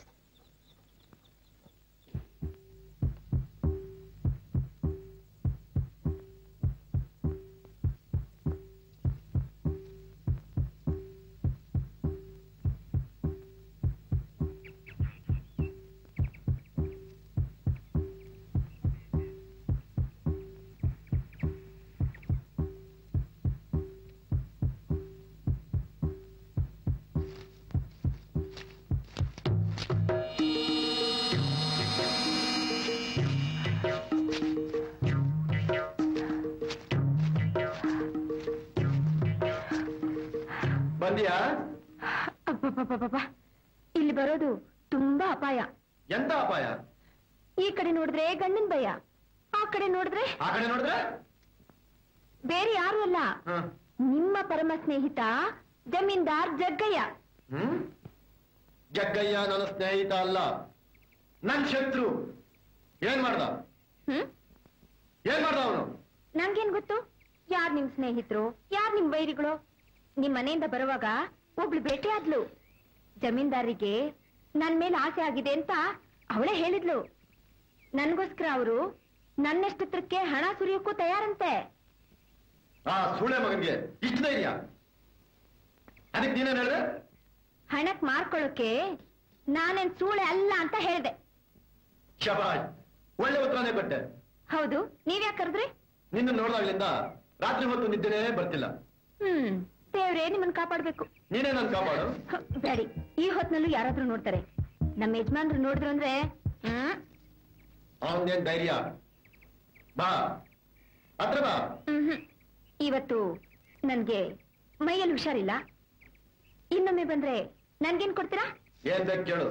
ಬಂದಿಯಾ ಅಬ್ಬಬ್ಬಬ್ಬಬ್ಬ. ಇಲ್ಲಿ ಬರೋದು ತುಂಬಾ ಅಪಾಯ ಎಂತ ಅಪಾಯ ಈ ಕಡೆ ನೋಡಿದ್ರೆ ಗಂಡನ್ ಭಯ ಆ ಕಡೆ ನೋಡಿದ್ರೆ ಆ ಕಡೆ ನೋಡಿದ್ರೆ ಬೇರೆ ಯಾರು ಅಲ್ಲ ಹ. ನಿಮ್ಮ ಪರಮ ಸ್ನೇಹಿತ ಜಮೀನ್ದಾರ್ ಜಗ್ಗಯ್ಯ ಹ್ಮ್ ಜಗ್ಗಯ್ಯ ನನ್ನ ಸ್ನೇಹಿತ ಅಲ್ಲ ನನ್ ಶತ್ರು ಏನ್ ಮಾಡ್ದ ಹ್ಮ್ ಏನ್ ಮಾಡ್ದ ಅವನು ನಂಗೇನ್ ಗೊತ್ತು ಯಾರ್ ನಿಮ್ ಸ್ನೇಹಿತರು ಯಾರ್ ನಿಮ್ ವೈರಿಗಳು ನಿಮ್ ಮನೆಯಿಂದ ಬರುವಾಗ ಒಬ್ಳು ಭೇಟಿ ಆದ್ಲು ಜಮೀನ್ದಾರಿಗೆ ನನ್ ಮೇಲೆ ಆಸೆ ಆಗಿದೆ ಅಂತ ಅವಳೇ ಹೇಳಿದ್ಲು ನನ್ಗೋಸ್ಕರ ಅವರು ನನ್ನೆಷ್ಟತ್ರಕ್ಕೆ ಹಣ ಸುರಿಯೋಕ್ಕೂ ತಯಾರಂತೆ ಆ ಸೂಳೆ ಮಗನ್ಗೆ ಇಷ್ಟ ಧೈರ್ಯ ಅದಕ್ಕೆ ನೀನೇನ್ ಹೇಳ್ದೆ ಹಣಕ್ ಮಾರ್ಕೊಳ್ಳೋಕೆ ನಾನೇನ್ ಸೂಳೆ ಅಲ್ಲ ಅಂತ ಹೇಳ್ದೆ ಶಬಾಷ್ ಒಳ್ಳೆ ಉತ್ತರನೇ ಕೊಟ್ಟೆ ಹೌದು ನೀವ್ಯಾಕ್ ಕರೆದ್ರಿ ನಿನ್ನ ನೋಡ್ದಾಗ್ಲಿಂದ ರಾತ್ರಿ ಹೊತ್ತು ನಿದ್ದೆನೇ ಬರ್ತಿಲ್ಲ ಹ್ಮ್ ದೇವ್ರೇ ನಿಮ್ಮನ್ ಕಾಪಾಡ್ಬೇಕು ನೀನೇ ನನ್ ಕಾಪಾಡು ಹ, ಬೇಡಿ ಈ ಹೊತ್ನಲ್ಲೂ ಯಾರಾದ್ರೂ ನೋಡ್ತಾರೆ ನಮ್ಮ ಯಜಮಾನ್ರು ನೋಡಿದ್ರು ಅಂದ್ರೆ ಹ್ಮ್ ಅವನ್ದೇನ್ ಧೈರ್ಯ ಬಾ ಹತ್ರ ಬಾ ಮ್ಹ್ಮ್. ಇವತ್ತು ನನ್ಗೆ ಮೈಯಲ್ಲಿ ಹುಷಾರಿಲ್ಲ ಇನ್ನೊಮ್ಮೆ ಬಂದ್ರೆ ನನ್ಗೇನ್ ಕೊಡ್ತೀರಾ ಏನ್ ಬೇಕು ಕೇಳು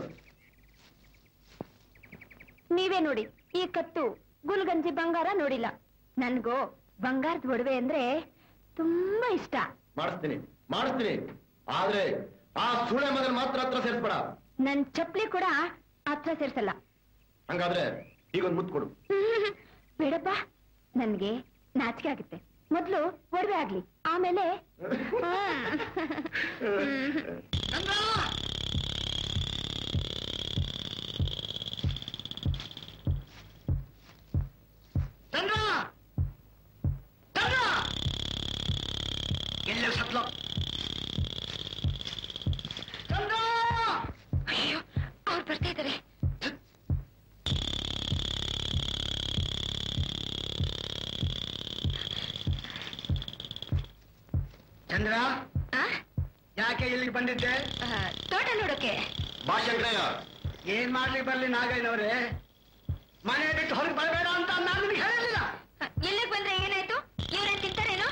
ನೀವೇ ನೋಡಿ ಈ ಕತ್ತು ಗುಲ್ಗಂಜಿ ಬಂಗಾರ ನೋಡಿಲ್ಲ ನನ್ಗೋ ಬಂಗಾರದ ಒಡವೆ ಅಂದ್ರೆ ತುಂಬಾ ಇಷ್ಟ ಮಾಡಿಸ್ತೀನಿ ಮಾಡಿಸ್ತೀನಿ ಆದ್ರೆ ಆ ಸೂಳೆ ಮಗನ್ ಮಾತ್ರ ಹತ್ರ ಸೇರ್ಸ್ಬೇಡ ನನ್ ಚಪ್ಲಿ ಕೂಡ ಹತ್ರ ಸೇರ್ಸಲ್ಲ ಹಂಗಾದ್ರೆ ಈಗೊಂದು ಮುತ್ತು ಕೊಡು ಬೇಡಪ್ಪ ನನ್ಗೆ ನಾಚಿಕೆ ಆಗುತ್ತೆ ಮೊದ್ಲು ಒಡವೆ ಆಗ್ಲಿ ಆಮೇಲೆ ಚಂದ್ರ ಚಂದ್ರ ಎಲ್ಲೇ ಸತ್ಲ ಚಂದ್ರ ಅಯ್ಯೋ ಅವ್ರು ಬರ್ತಾ ಇದ್ದಾರೆ ಚಂದ್ರ ಯಾಕೆ ಇಲ್ಲಿಗೆ ಬಂದಿದ್ದೆ ತೋಟ ನೋಡೋಕೆ ಬಾ ಶಂಕರಯ್ಯ ಏನ್ ಮಾಡ್ಲಿಕ್ಕೆ ಬರ್ಲಿ ನಾಗಯ್ಯನವ್ರೆ ಮನೆ ಬಿಟ್ಟು ಹೊರಗೆ ಬರಬೇಡ ಅಂತ ನಾನು ನಿನಗೆ ಹೇಳಿಲ್ಲ ಎಲ್ಲಿಗೆ ಬಂದ್ರೆ ಏನಾಯ್ತು ಇವ್ರೇನ್ ತಿಂತಾರೇನು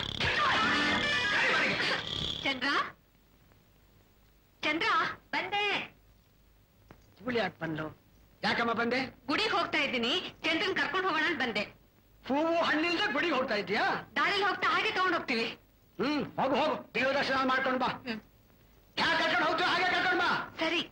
ಚಂದ್ರ ಚಂದ್ರ ಬಂದೆ ಹುಳಿ ಯಾಕೆ ಬಂದ್ಲು ಯಾಕಮ್ಮ ಬಂದೆ ಗುಡಿಗೆ ಹೋಗ್ತಾ ಇದ್ದೀನಿ ಚಂದ್ರನ್ ಕರ್ಕೊಂಡು ಹೋಗೋಣ ಅಂತ ಬಂದೆ ಹೂವು ಹಣ್ಣಿಲ್ದ ಗುಡಿಗೆ ಹೋಗ್ತಾ ಇದೀಯಾ ದಾರಿಲಿ ಹೋಗ್ತಾ ಹಾಗೆ ತಗೊಂಡ್ ಹೋಗ್ತೀವಿ ಹ್ಮ್ ಹೋಗು ಹೋಗು ದೇವ ದರ್ಶನ ಮಾಡ್ಕೊಂಡು ಬಾ ಹ್ಮ್. ಹ್ಯಾಕ್ ಕರ್ಕೊಂಡು ಹೋಗ್ತೀವಿ ಹಾಗೆ ಕರ್ಕೊಂಡು ಬಾ ಸರಿ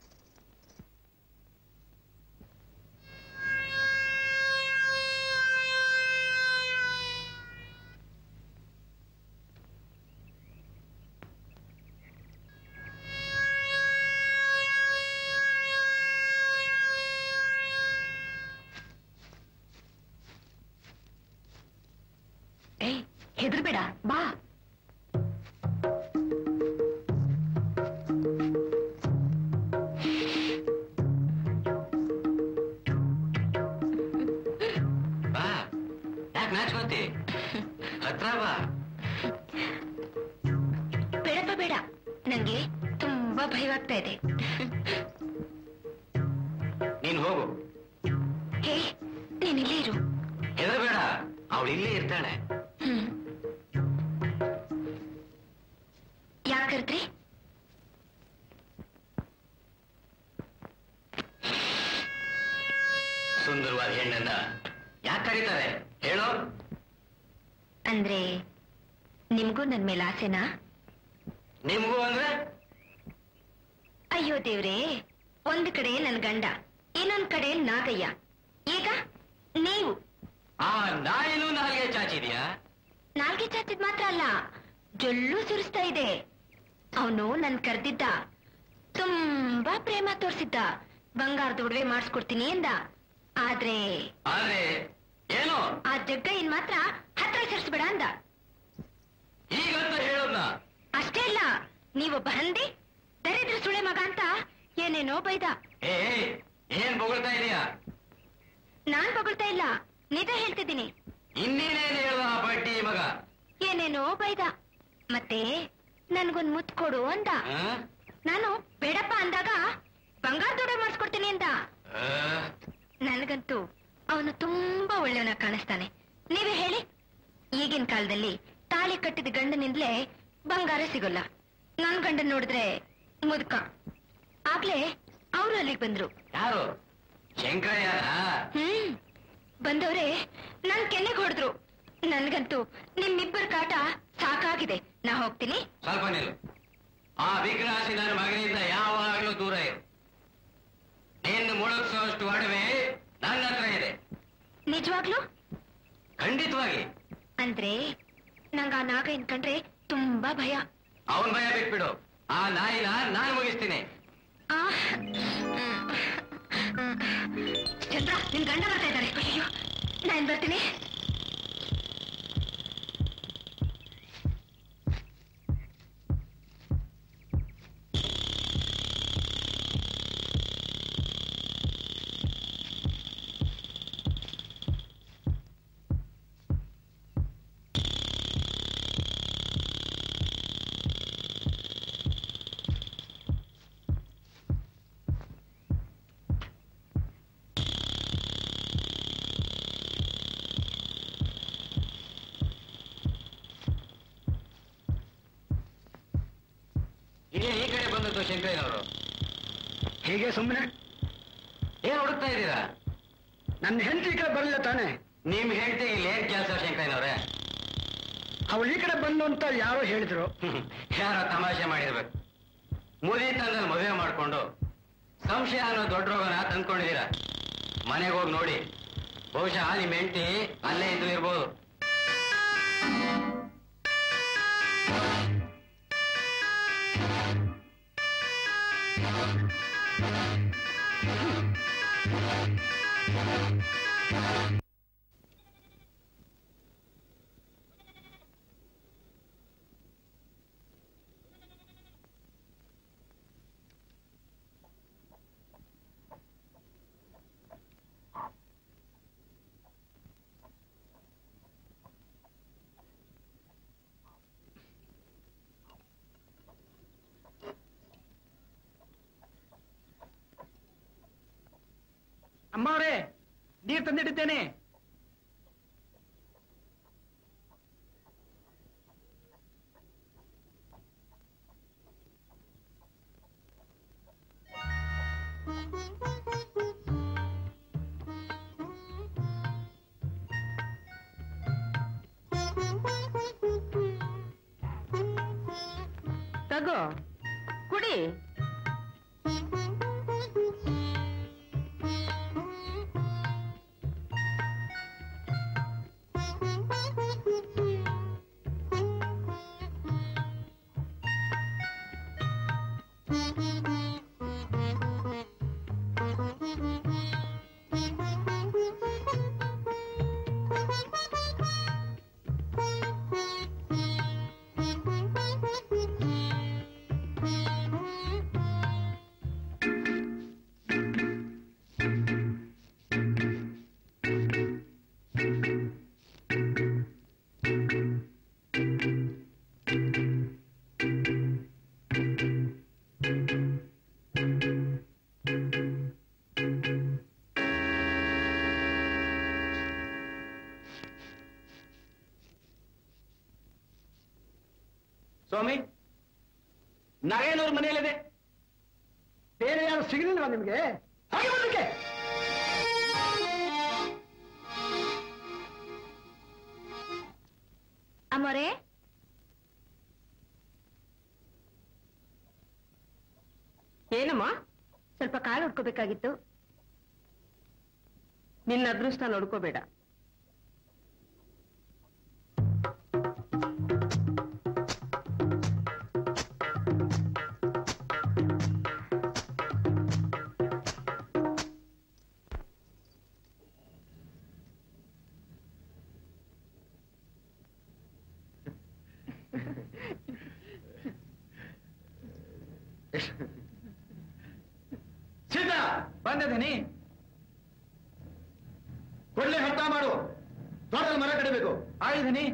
ಏಯ್ ಹೆದರ್ಬೇಡ ಬಾ ಬಾ ಯಾಕೆ ನಾಚ್ಕೋತಿ ಹತ್ರ ಬಾ ಬೇಡಪ್ಪ ಬೇಡ ನಂಗೆ ತುಂಬಾ ಭಯವಾಗ್ತಾ ಇದೆ ನೀನ್ ಹೋಗು ಹೇ ನೀನ್ ಇಲ್ಲೇ ಇರು ಹೆದರ್ಬೇಡ ಅವಳು ಇಲ್ಲೇ ಇರ್ತಾಳೆ ಹ್ಮ್ ಯಾಕ್ ಕರೆದ್ರಿ ಸುಂದರವಾದ ಹೆಣ್ಣನ್ನ ಯಾಕೆ ಕರೀತಾರೆ ಹೇಳೋ ಅಂದ್ರೆ ನಿಮ್ಗೂ ನನ್ ಮೇಲೆ ಆಸೆನಾ ನಿಮ್ಗೂ ಅಂದ್ರೆ ಅಯ್ಯೋ ದೇವ್ರೇ ಒಂದ್ ಕಡೆ ನನ್ ಗಂಡ ಇನ್ನೊಂದ್ ಕಡೆ ನಾಗಯ್ಯ ಈಗ ನೀವು ಆ ನಾಯಿನೂ ನಾಲ್ಗೆ ಚಾಚಿದ್ಯಾ ನಾಲ್ಗೆ ಚಾಚಿದ್ ಮಾತ್ರ ಅಲ್ಲ ಜೊಲ್ಲು ಸುರಿಸ್ತಾ ಇದೆ ಅವನು ನನ್ ಕರ್ದಿದ್ದ ತುಂಬಾ ಪ್ರೇಮ ತೋರ್ಸಿದ್ದ ಬಂಗಾರದ ಒಡವೆ ಮಾಡಿಸ್ಕೊಡ್ತೀನಿ ಎಂದ ಆದ್ರೆ ಆದ್ರೆ ಏನು ಆ ಜಗ್ಗಯ್ಯನ್ ಮಾತ್ರ ಹತ್ರ ಸೇರಿಸ್ಬೇಡ ಅಂದ ಈಗಂತ ಹೇಳೋದ್ನ ಅಷ್ಟೇ ಅಲ್ಲ ನೀವೊಬ್ಬ ಹಂದಿ ದರಿದ್ರ ಸುಳೆ ಮಗ ಅಂತ ಏನೇನೋ ಬೈದ ಏ ಏ, ಏನ್ ಬೊಗಳ್ತಾ ಇದೀಯಾ ನಾನ್ ಬೊಗಳ್ತಾ ಇಲ್ಲ ನಿಜ ಹೇಳ್ತಿದ್ದೀನಿ ಇನ್ನೇನೇನು ಹೇಳುವ ಆ ಬಡ್ಡಿ ಮಗ ಏನೇನೋ ಬೈದ ಮತ್ತೆ ನನ್ಗೊಂದ್ ಮುತ್ ಕೊಡು ಅಂದ ಆ? ನಾನು ಬೇಡಪ್ಪ ಅಂದಾಗ ಬಂಗಾರ ದೊಡ್ಡ ಮಾಡಿಸ್ಕೊಡ್ತೀನಿ ಅಂದ ಆ, ನನಗಂತೂ ಅವನು ತುಂಬಾ ಒಳ್ಳೆಯವನ ಕಾಣಿಸ್ತಾನೆ ನೀವೇ ಹೇಳಿ ಈಗಿನ ಕಾಲದಲ್ಲಿ ತಾಳಿ ಕಟ್ಟಿದ ಗಂಡನಿಂದಲೇ ಬಂಗಾರ ಸಿಗೋಲ್ಲ ನನ್ ಗಂಡನ್ ನೋಡಿದ್ರೆ ಮುದುಕ ಆಗ್ಲೇ ಅವರು ಅಲ್ಲಿಗೆ ಬಂದ್ರು ಯಾರು ಶಂಕರಯ್ಯನ ಹ್ಮ್ ಬಂದವ್ರೆ ನನ್ ಕೆನ್ನೆಗೆ ಹೊಡೆದ್ರು ನನ್ಗಂತೂ ನಿಮ್ಮಿಬ್ಬರ ಕಾಟ ಸಾಕಾಗಿದೆ ನಾ ಹೋಗ್ತೀನಿ ಸ್ವಲ್ಪ ನಿಲ್ಲು ಆ ವಿಗ್ರಹಾಸಿ ನನ್ನ ಮಗನಿಂದ ಯಾವಾಗಲೂ ದೂರ ಇರು ನಿನ್ನ ಮುಳುಗಿಸೋಷ್ಟು ಒಡವೆ ನನ್ನ ಹತ್ರ ಇದೆ ನಿಜವಾಗ್ಲೂ ಖಂಡಿತವಾಗಿ ಅಂದ್ರೆ ನಂಗ ಆ ನಾಗಯ್ಯನ್ ಕಂಡ್ರೆ ತುಂಬಾ ಭಯ ಅವನ್ ಭಯ ಬಿಟ್ಬಿಡು ಆ ನಾಯಿನ ನಾನು ಮುಗಿಸ್ತೀನಿ ಆ, ಚಂದ್ರ ನಿನ್ ಗಂಡ ಬರ್ತಾ ಇದ್ದಾರೆ ಅಯ್ಯೋ ನಾನ್ ಬರ್ತೀನಿ ಇದೇ ಈ ಕಡೆ ಬಂದದ್ದು ಶಂಕರಯ್ಯನವರು ಹೀಗೆ ಸುಮ್ಮನೆ ಏನ್ ಹುಡುಕ್ತಾ ಇದ್ದೀರಾ ನನ್ನ ಹೆಂಡತಿ ಈ ಕಡೆ ಬರಲಿಲ್ಲ ತಾನೆ ನಿಮ್ ಹೆಂಡತಿ ಇಲ್ಲಿ ಏನ್ ಕೆಲಸ ಶಂಕರಯ್ಯನವ್ರೆ ಅವಳು ಈ ಕಡೆ ಬಂದು ಅಂತ ಯಾರೋ ಹೇಳಿದ್ರು ಯಾರೋ ತಮಾಷೆ ಮಾಡಿರ್ಬೇಕು ಮುದಿ ತಂದಲ್ಲಿ ಮದುವೆ ಮಾಡ್ಕೊಂಡು ಸಂಶಯ ಅನ್ನೋ ದೊಡ್ಡ ರೋಗನ ತಂದ್ಕೊಂಡಿದ್ದೀರಾ ಮನೆಗೆ ಹೋಗಿ ನೋಡಿ ಬಹುಶಃ ನಿಮ್ ಹೆಂಡತಿ ಅಲ್ಲೇ ಇದ್ದು ಇರ್ಬೋದು ಅಮ್ಮ ಅವರೇ ನೀರು ತಂದಿಟ್ಟಿದ್ದೇನೆ ತಗೋ ಕುಡಿ ಸ್ವಾಮಿ ನಾಗೇನವ್ರ ಮನೆಯಲ್ಲಿದೆ ಬೇರೆ ಯಾರು ಸಿಗಲಿಲ್ವಾ ನಿಮ್ಗೆ ಹಾಗೆ ಬರ್ಲಿಕ್ಕೆ ಅಮರೇ ಏನಮ್ಮ ಸ್ವಲ್ಪ ಕಾಳು ಹುಡ್ಕೋಬೇಕಾಗಿತ್ತು ನಿನ್ನ ಅದೃಷ್ಟ ನೋಡ್ಕೋಬೇಡ ಸೀತಾ ಬಂದಿದ್ದೀನಿ ಕೊಡ್ಲೆ ಹತ್ತ ಮಾಡು ತೋಟದ ಮರ ಕಡಿಬೇಕು ಆಗಿದ್ದೀನಿ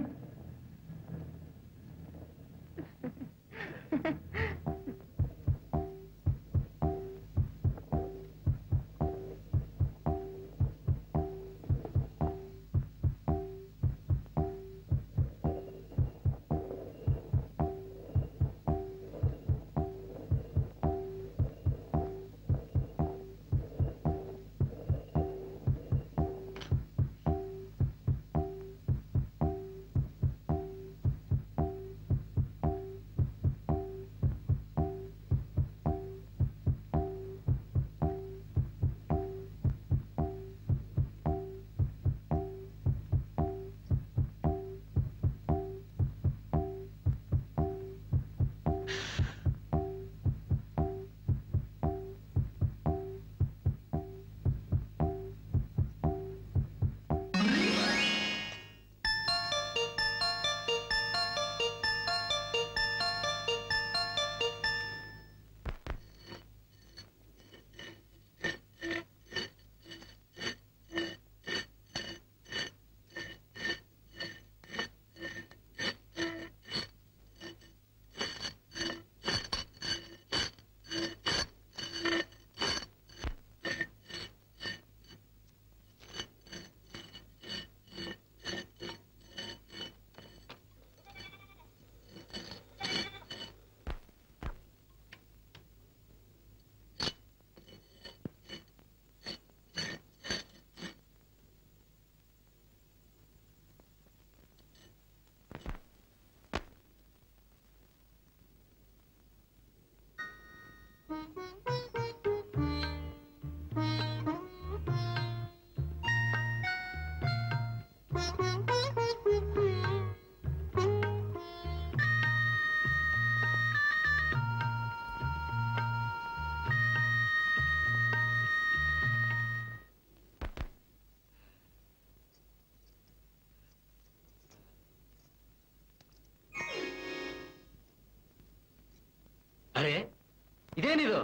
ಅರೆ ಇದೇನಿದು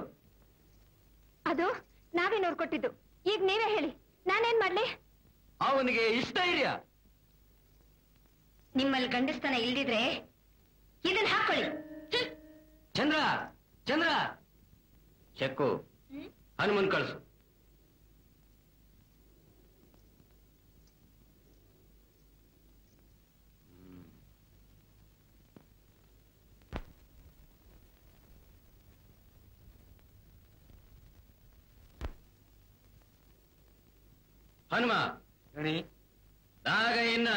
ಅದು ನಾವೇ ನೋಡ್ಕೊಟ್ಟಿದ್ದು ಈಗ ನೀವೇ ಹೇಳಿ ನಾನೇನ್ ಮಾಡ್ಲಿ ಅವನಿಗೆ ಇಷ್ಟ ಇದೆಯಾ ನಿಮ್ಮಲ್ಲಿ ಗಂಡಸ್ತನ ಇಲ್ದಿದ್ರೆ ಇದನ್ನ ಹಾಕೊಳ್ಳಿ ಚಂದ್ರ ಚಂದ್ರ ಚೆಕ್ಕು ಹನುಮನ್ ಕಳಿಸು ಹನುಮ ನಾಗ ಇನ್ನ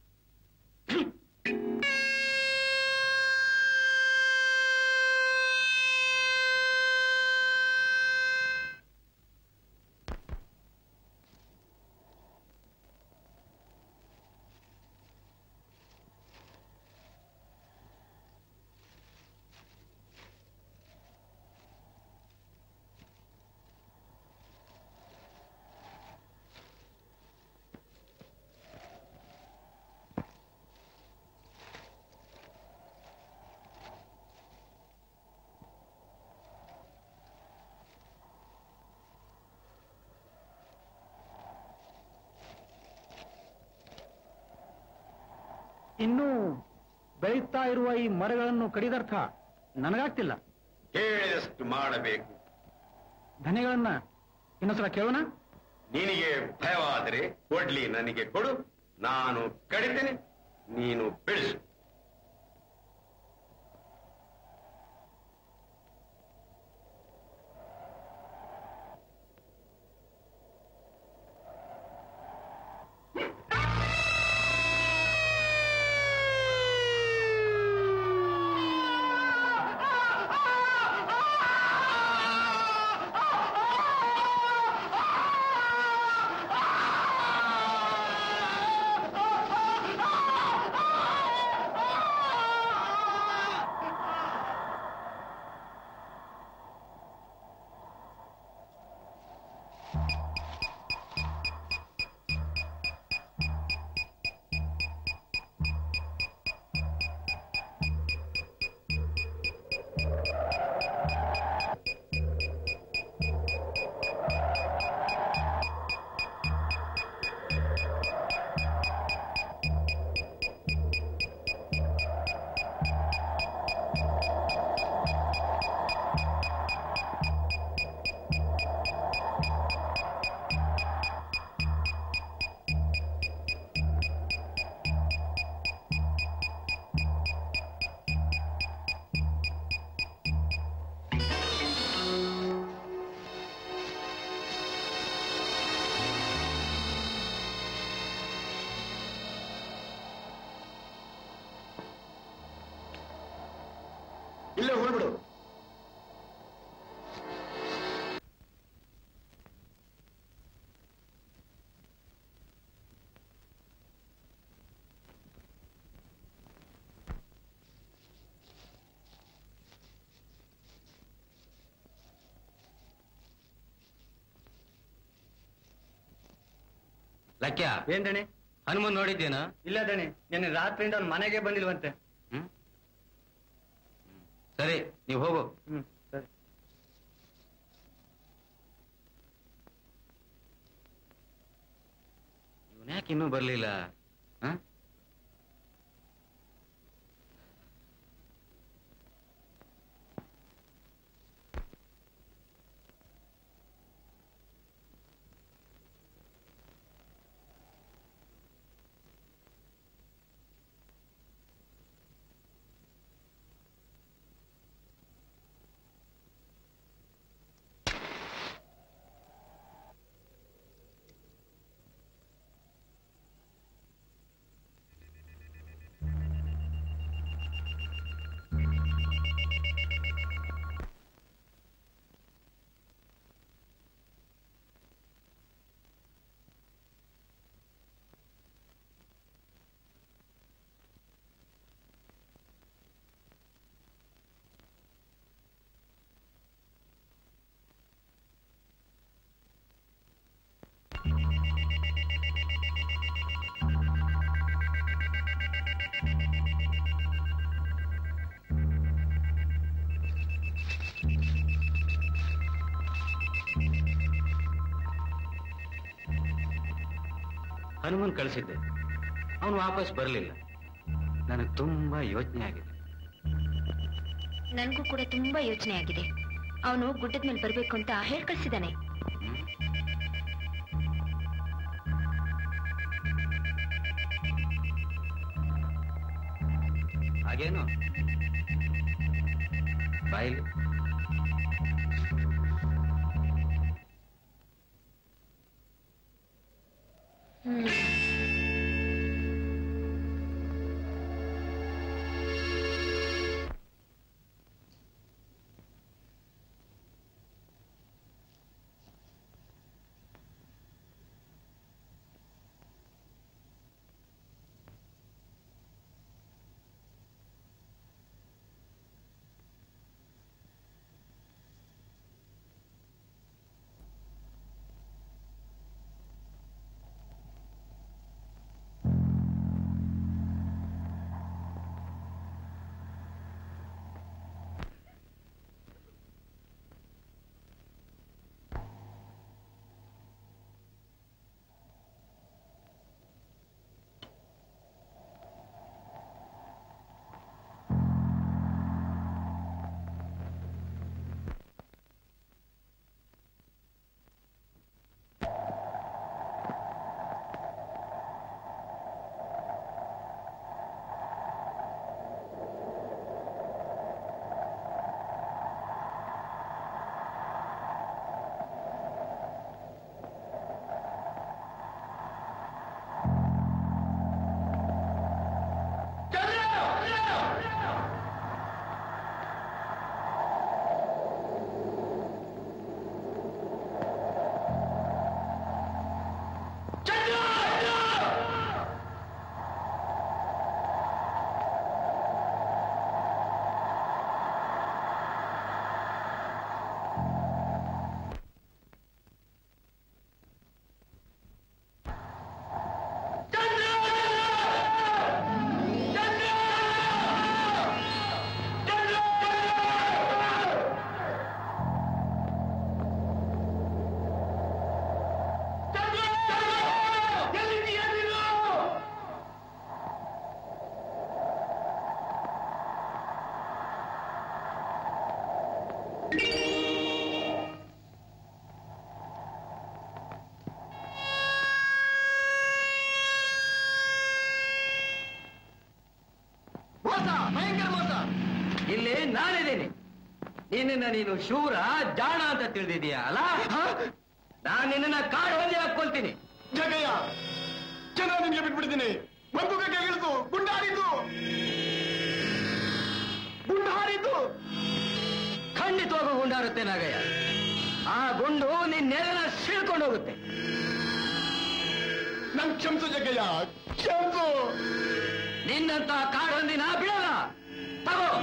ಇನ್ನೂ ಬೆಳೀತಾ ಇರುವ ಈ ಮರಗಳನ್ನು ಕಡಿದರ್ಥ ನನಗಾಗ್ತಿಲ್ಲ ಹೇಳಿದಷ್ಟು ಮಾಡಬೇಕು ಧನೆಗಳನ್ನ ಇನ್ನೊಂದ್ಸಲ ಕೇಳೋಣ ನಿನಗೆ ಭಯವಾದರೆ ಕೊಡ್ಲಿ ನನಗೆ ಕೊಡು ನಾನು ಕಡಿತೇನೆ ನೀನು ಬೆಳೆಸು ಇಲ್ಲೇ ಹೋಗ್ಬಿಡು ಲಕ್ಯ ಏನ್ ದಣಿ ಹನುಮನ್ ನೋಡಿದ್ದೇನಾ ಇಲ್ಲ ದಣಿ ನಿನ್ನೆ ರಾತ್ರಿಯಿಂದ ಅವ್ನ ಮನೆಗೆ ಬಂದಿಲ್ವಂತೆ ಹ್ಮ್ ಸರಿ ನೀವು ಹೋಗು ಹ್ಮ್ ಸರಿ ಇವನ್ ಯಾಕೆ ಇನ್ನೂ ಬರ್ಲಿಲ್ಲ ಹ? ಹನುಮನ್ ಕಳಿಸಿದ್ದೆ ಅವನು ವಾಪಸ್ ಬರಲಿಲ್ಲ ನನಗೆ ತುಂಬಾ ಯೋಚನೆ ಆಗಿದೆ ನನಗೂ ಕೂಡ ತುಂಬಾ ಯೋಚನೆ ಆಗಿದೆ ಅವನು ಗುಡ್ಡದ ಮೇಲೆ ಬರ್ಬೇಕು ಅಂತ ಹೇಳ್ ಕಳ್ಸಿದಾನೆ ಹ್ಮ್? ಹಾಗೇನು ಬಾಯಿಲಿ ಹ್ಮ್ ಮೋಸ ಭಯಂಕರ ಮೋಸ ಇಲ್ಲಿ ನಾನಿದ್ದೀನಿ ನಿನ್ನ ನೀನು ಶೂರ ಜಾಣ ಅಂತ ತಿಳಿದಿದೀಯ ಅಲ್ಲ ನಾನು ನಿನ್ನ ಕಾಡು ಹೊಂದಿ ಹಾಕೊಳ್ತೀನಿ ಜಗಯ್ಯ ಜನ ನಿನ್ಗೆ ಬಿಟ್ಬಿಡ್ತೀನಿ ಬಂದೂಕ ಕೈಗಿಳಿಸು ಗುಂಡಾರಿದ್ದು ಗುಂಡಾರಿದ್ದು ಖಂಡಿತವಾಗೂ ಗುಂಡಾರುತ್ತೆ ನಾಗಯ್ಯ ಆ ಗುಂಡು ನಿನ್ನ ನೆರನ ಸೀಳ್ಕೊಂಡು ಹೋಗುತ್ತೆ ನನ್ ಕ್ಷಮಿಸು ಜಗ್ಗಯ್ಯ ಕ್ಷಮಿಸು ನಿನ್ನಂತ ಕಾಡೊಂದಿನ ಬಿಡಲ್ಲ ತಗೋ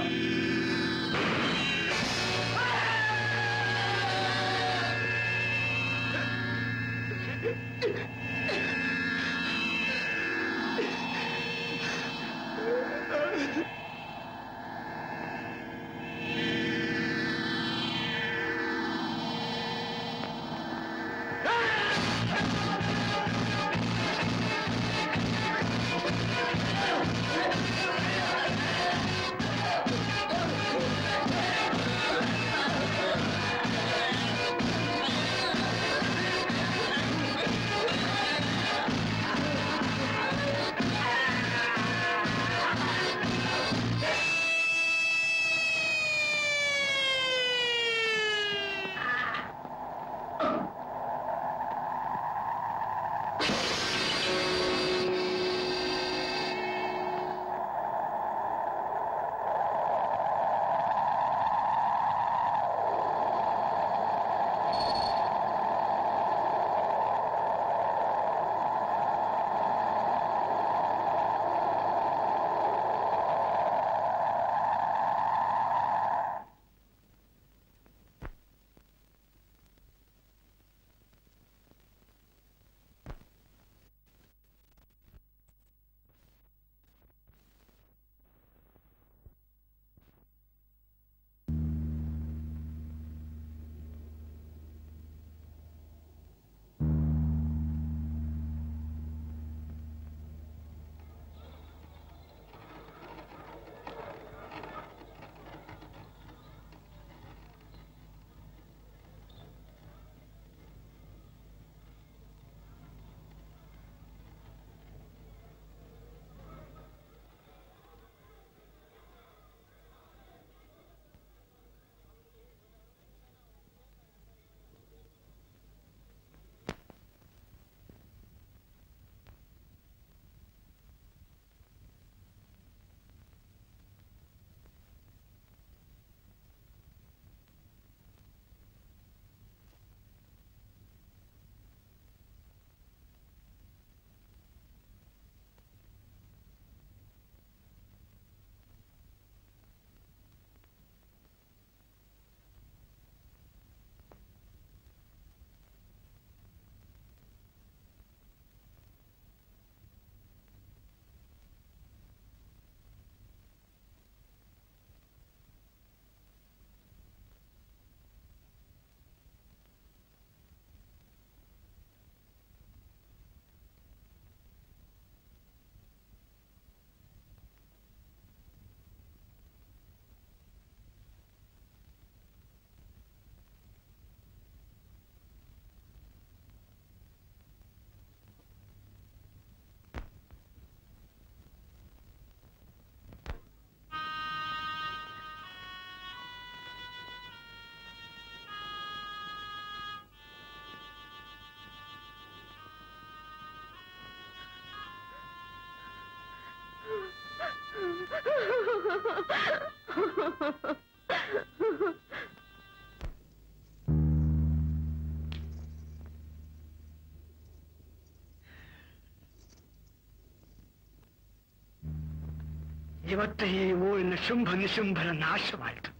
ಇವತ್ತು ಈ ಊರಿನ ಶುಂಭ ನಿಶುಂಭರ ನಾಶವಾಯಿತು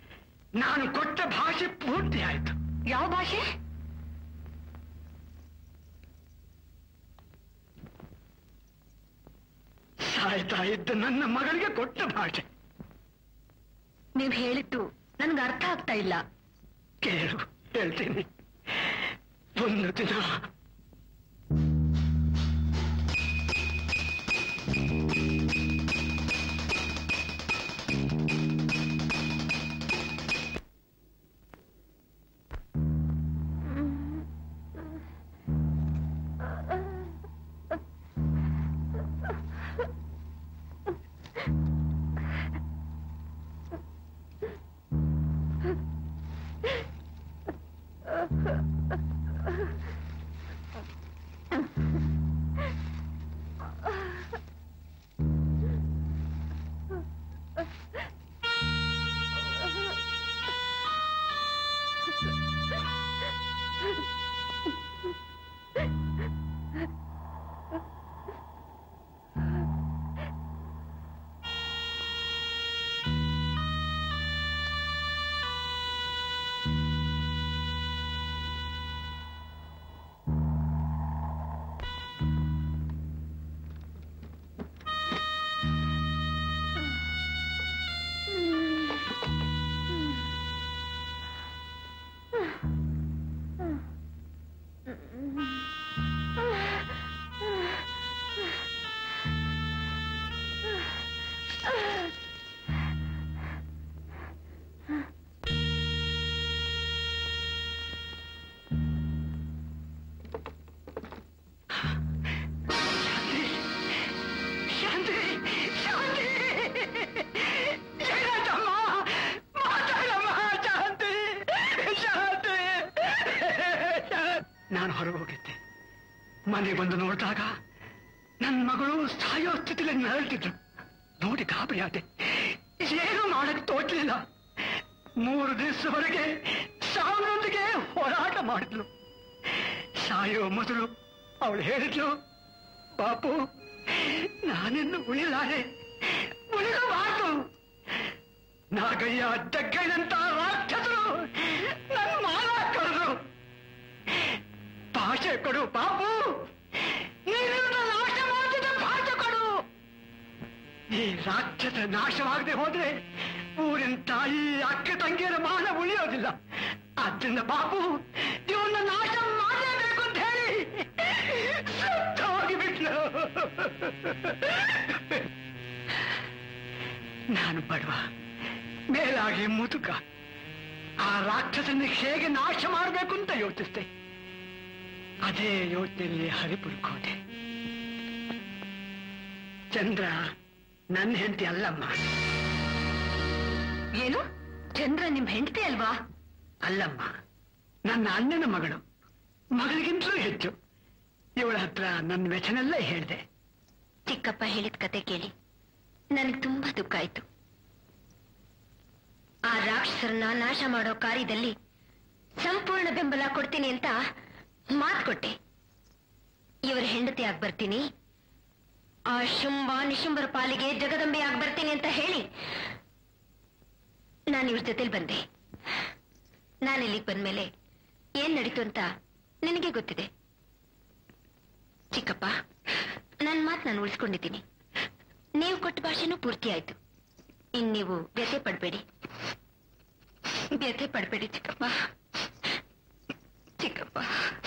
ನಾನು ಕೊಟ್ಟ ಭಾಷೆ ಪೂರ್ತಿ ಆಯಿತು ಯಾವ ಭಾಷೆ ಸಾಯ್ತಾ ಇದ್ದ ನನ್ನ ಮಗನಿಗೆ ಕೊಟ್ಟ ಭಾಷೆ ನೀವ್ ಹೇಳಿದ್ದು ನನ್ಗೆ ಅರ್ಥ ಆಗ್ತಾ ಇಲ್ಲ ಕೇಳು ಹೇಳ್ತೀನಿ ಒಂದು ದಿನ ನಾನು ಹೊರಗೆ ಹೋಗಿದ್ದೆ ಮನೆಗೆ ಬಂದು ನೋಡಿದಾಗ ನನ್ನ ಮಗಳು ಸಾಯೋ ಸ್ಥಿತಿಯಲ್ಲಿ ನರಳ್ತಿದ್ರು ನೋಡಿ ಗಾಬರಿ ಆದೆ ಏನು ಮಾಡಕ್ ತೋಚಲಿಲ್ಲ ಮೂರು ದಿವಸವರೆಗೆ ಸಾವಿನೊಂದಿಗೆ ಹೋರಾಟ ಮಾಡಿದ್ಲು ಸಾಯೋ ಮೊದಲು ಅವಳು ಹೇಳಿದ್ಲು ಪಾಪು ನಾನಿನ್ನು ಉಳಿಲಾರೆ ಉಳಿಯಬಾರದು ನಾಗಯ್ಯ ಜಗ್ಗಯ್ಯನಂತ ರಾಕ್ಷಸರು ನನ್ನ ಮಾನ ಕಳೆದ್ರು ಭಾಷೆ ಕೊಡು ಪಾಪು ನೀನು ನನ್ನ ನಾಶ ಮಾಡ್ತಿದ್ದ ಭಾಷೆ ಕೊಡು ಈ ರಾಕ್ಷಸ ನಾಶವಾಗದೆ ಹೋದ್ರೆ ಊರಿನ ತಾಯಿ ಅಕ್ಕ ತಂಗಿಯರ ಮಾನ ಉಳಿಯೋದಿಲ್ಲ ಆದ್ದರಿಂದ ಬಾಬು ಇವನ್ನ ನಾಶ ಮಾಡಲೇಬೇಕು ಅಂತ ಹೇಳಿ ಸತ್ತು ಹೋಗಿಬಿಟ್ಲು ನಾನು ಬಡವ ಮೇಲಾಗಿ ಮುದುಕ ಆ ರಾಕ್ಷಸನ್ನ ಹೇಗೆ ನಾಶ ಮಾಡಬೇಕು ಅಂತ ಯೋಚಿಸ್ದೆ ಅದೇ ಯೋಚನೆಯಲ್ಲಿ ಹರಿಪುರಕ್ಕೆ ಹೋದೆ ಚಂದ್ರ ನನ್ನ ಹೆಂಡತಿ ಅಲ್ಲಮ್ಮ ಏನು ಚಂದ್ರ ನಿಮ್ ಹೆಂಡತಿ ಅಲ್ವಾ ಅಲ್ಲಮ್ಮ ನನ್ನ ಅಣ್ಣನ ಮಗಳು ಮಗಳಿಗಿಂತಲೂ ಹೆಚ್ಚು ಇವಳ ಹತ್ರ ನನ್ನ ವ್ಯಸನೆಲ್ಲ ಹೇಳಿದೆ ಚಿಕ್ಕಪ್ಪ ಹೇಳಿದ ಕತೆ ಕೇಳಿ ನನಗೆ ತುಂಬಾ ದುಃಖ ಆಯ್ತು ಆ ರಾಕ್ಷಸರನ್ನ ನಾಶ ಮಾಡೋ ಕಾರ್ಯದಲ್ಲಿ ಸಂಪೂರ್ಣ ಬೆಂಬಲ ಕೊಡ್ತೀನಿ ಅಂತ ಮಾತು ಕೊಟ್ಟೆ ಇವರ ಹೆಂಡತಿ ಆಗಿ ಬರ್ತೀನಿ ಆ ಶುಂಭ ನಿಶುಂಭರ ಪಾಲಿಗೆ ಜಗದಂಬೆ ಆಗಿ ಬರ್ತೀನಿ ಅಂತ ಹೇಳಿ ನಾನು ಇವ್ರ ಜೊತೆಲಿ ಬಂದೆ ನಾನು ಇಲ್ಲಿಗೆ ಬಂದ್ಮೇಲೆ ಏನ್ ನಡೀತು ಅಂತ ನಿನಗೆ ಗೊತ್ತಿದೆ ಚಿಕ್ಕಪ್ಪ ನನ್ನ ಮಾತು ನಾನು ಉಳಿಸ್ಕೊಂಡಿದ್ದೀನಿ ನೀವು ಕೊಟ್ಟ ಭಾಷೆನೂ ಪೂರ್ತಿ ಆಯ್ತು ಇನ್ ನೀವು ವ್ಯಥೆ ಪಡ್ಬೇಡಿ ವ್ಯಥೆ ಪಡ್ಬೇಡಿ ಚಿಕ್ಕಪ್ಪ ಚಿಕ್ಕಪ್ಪ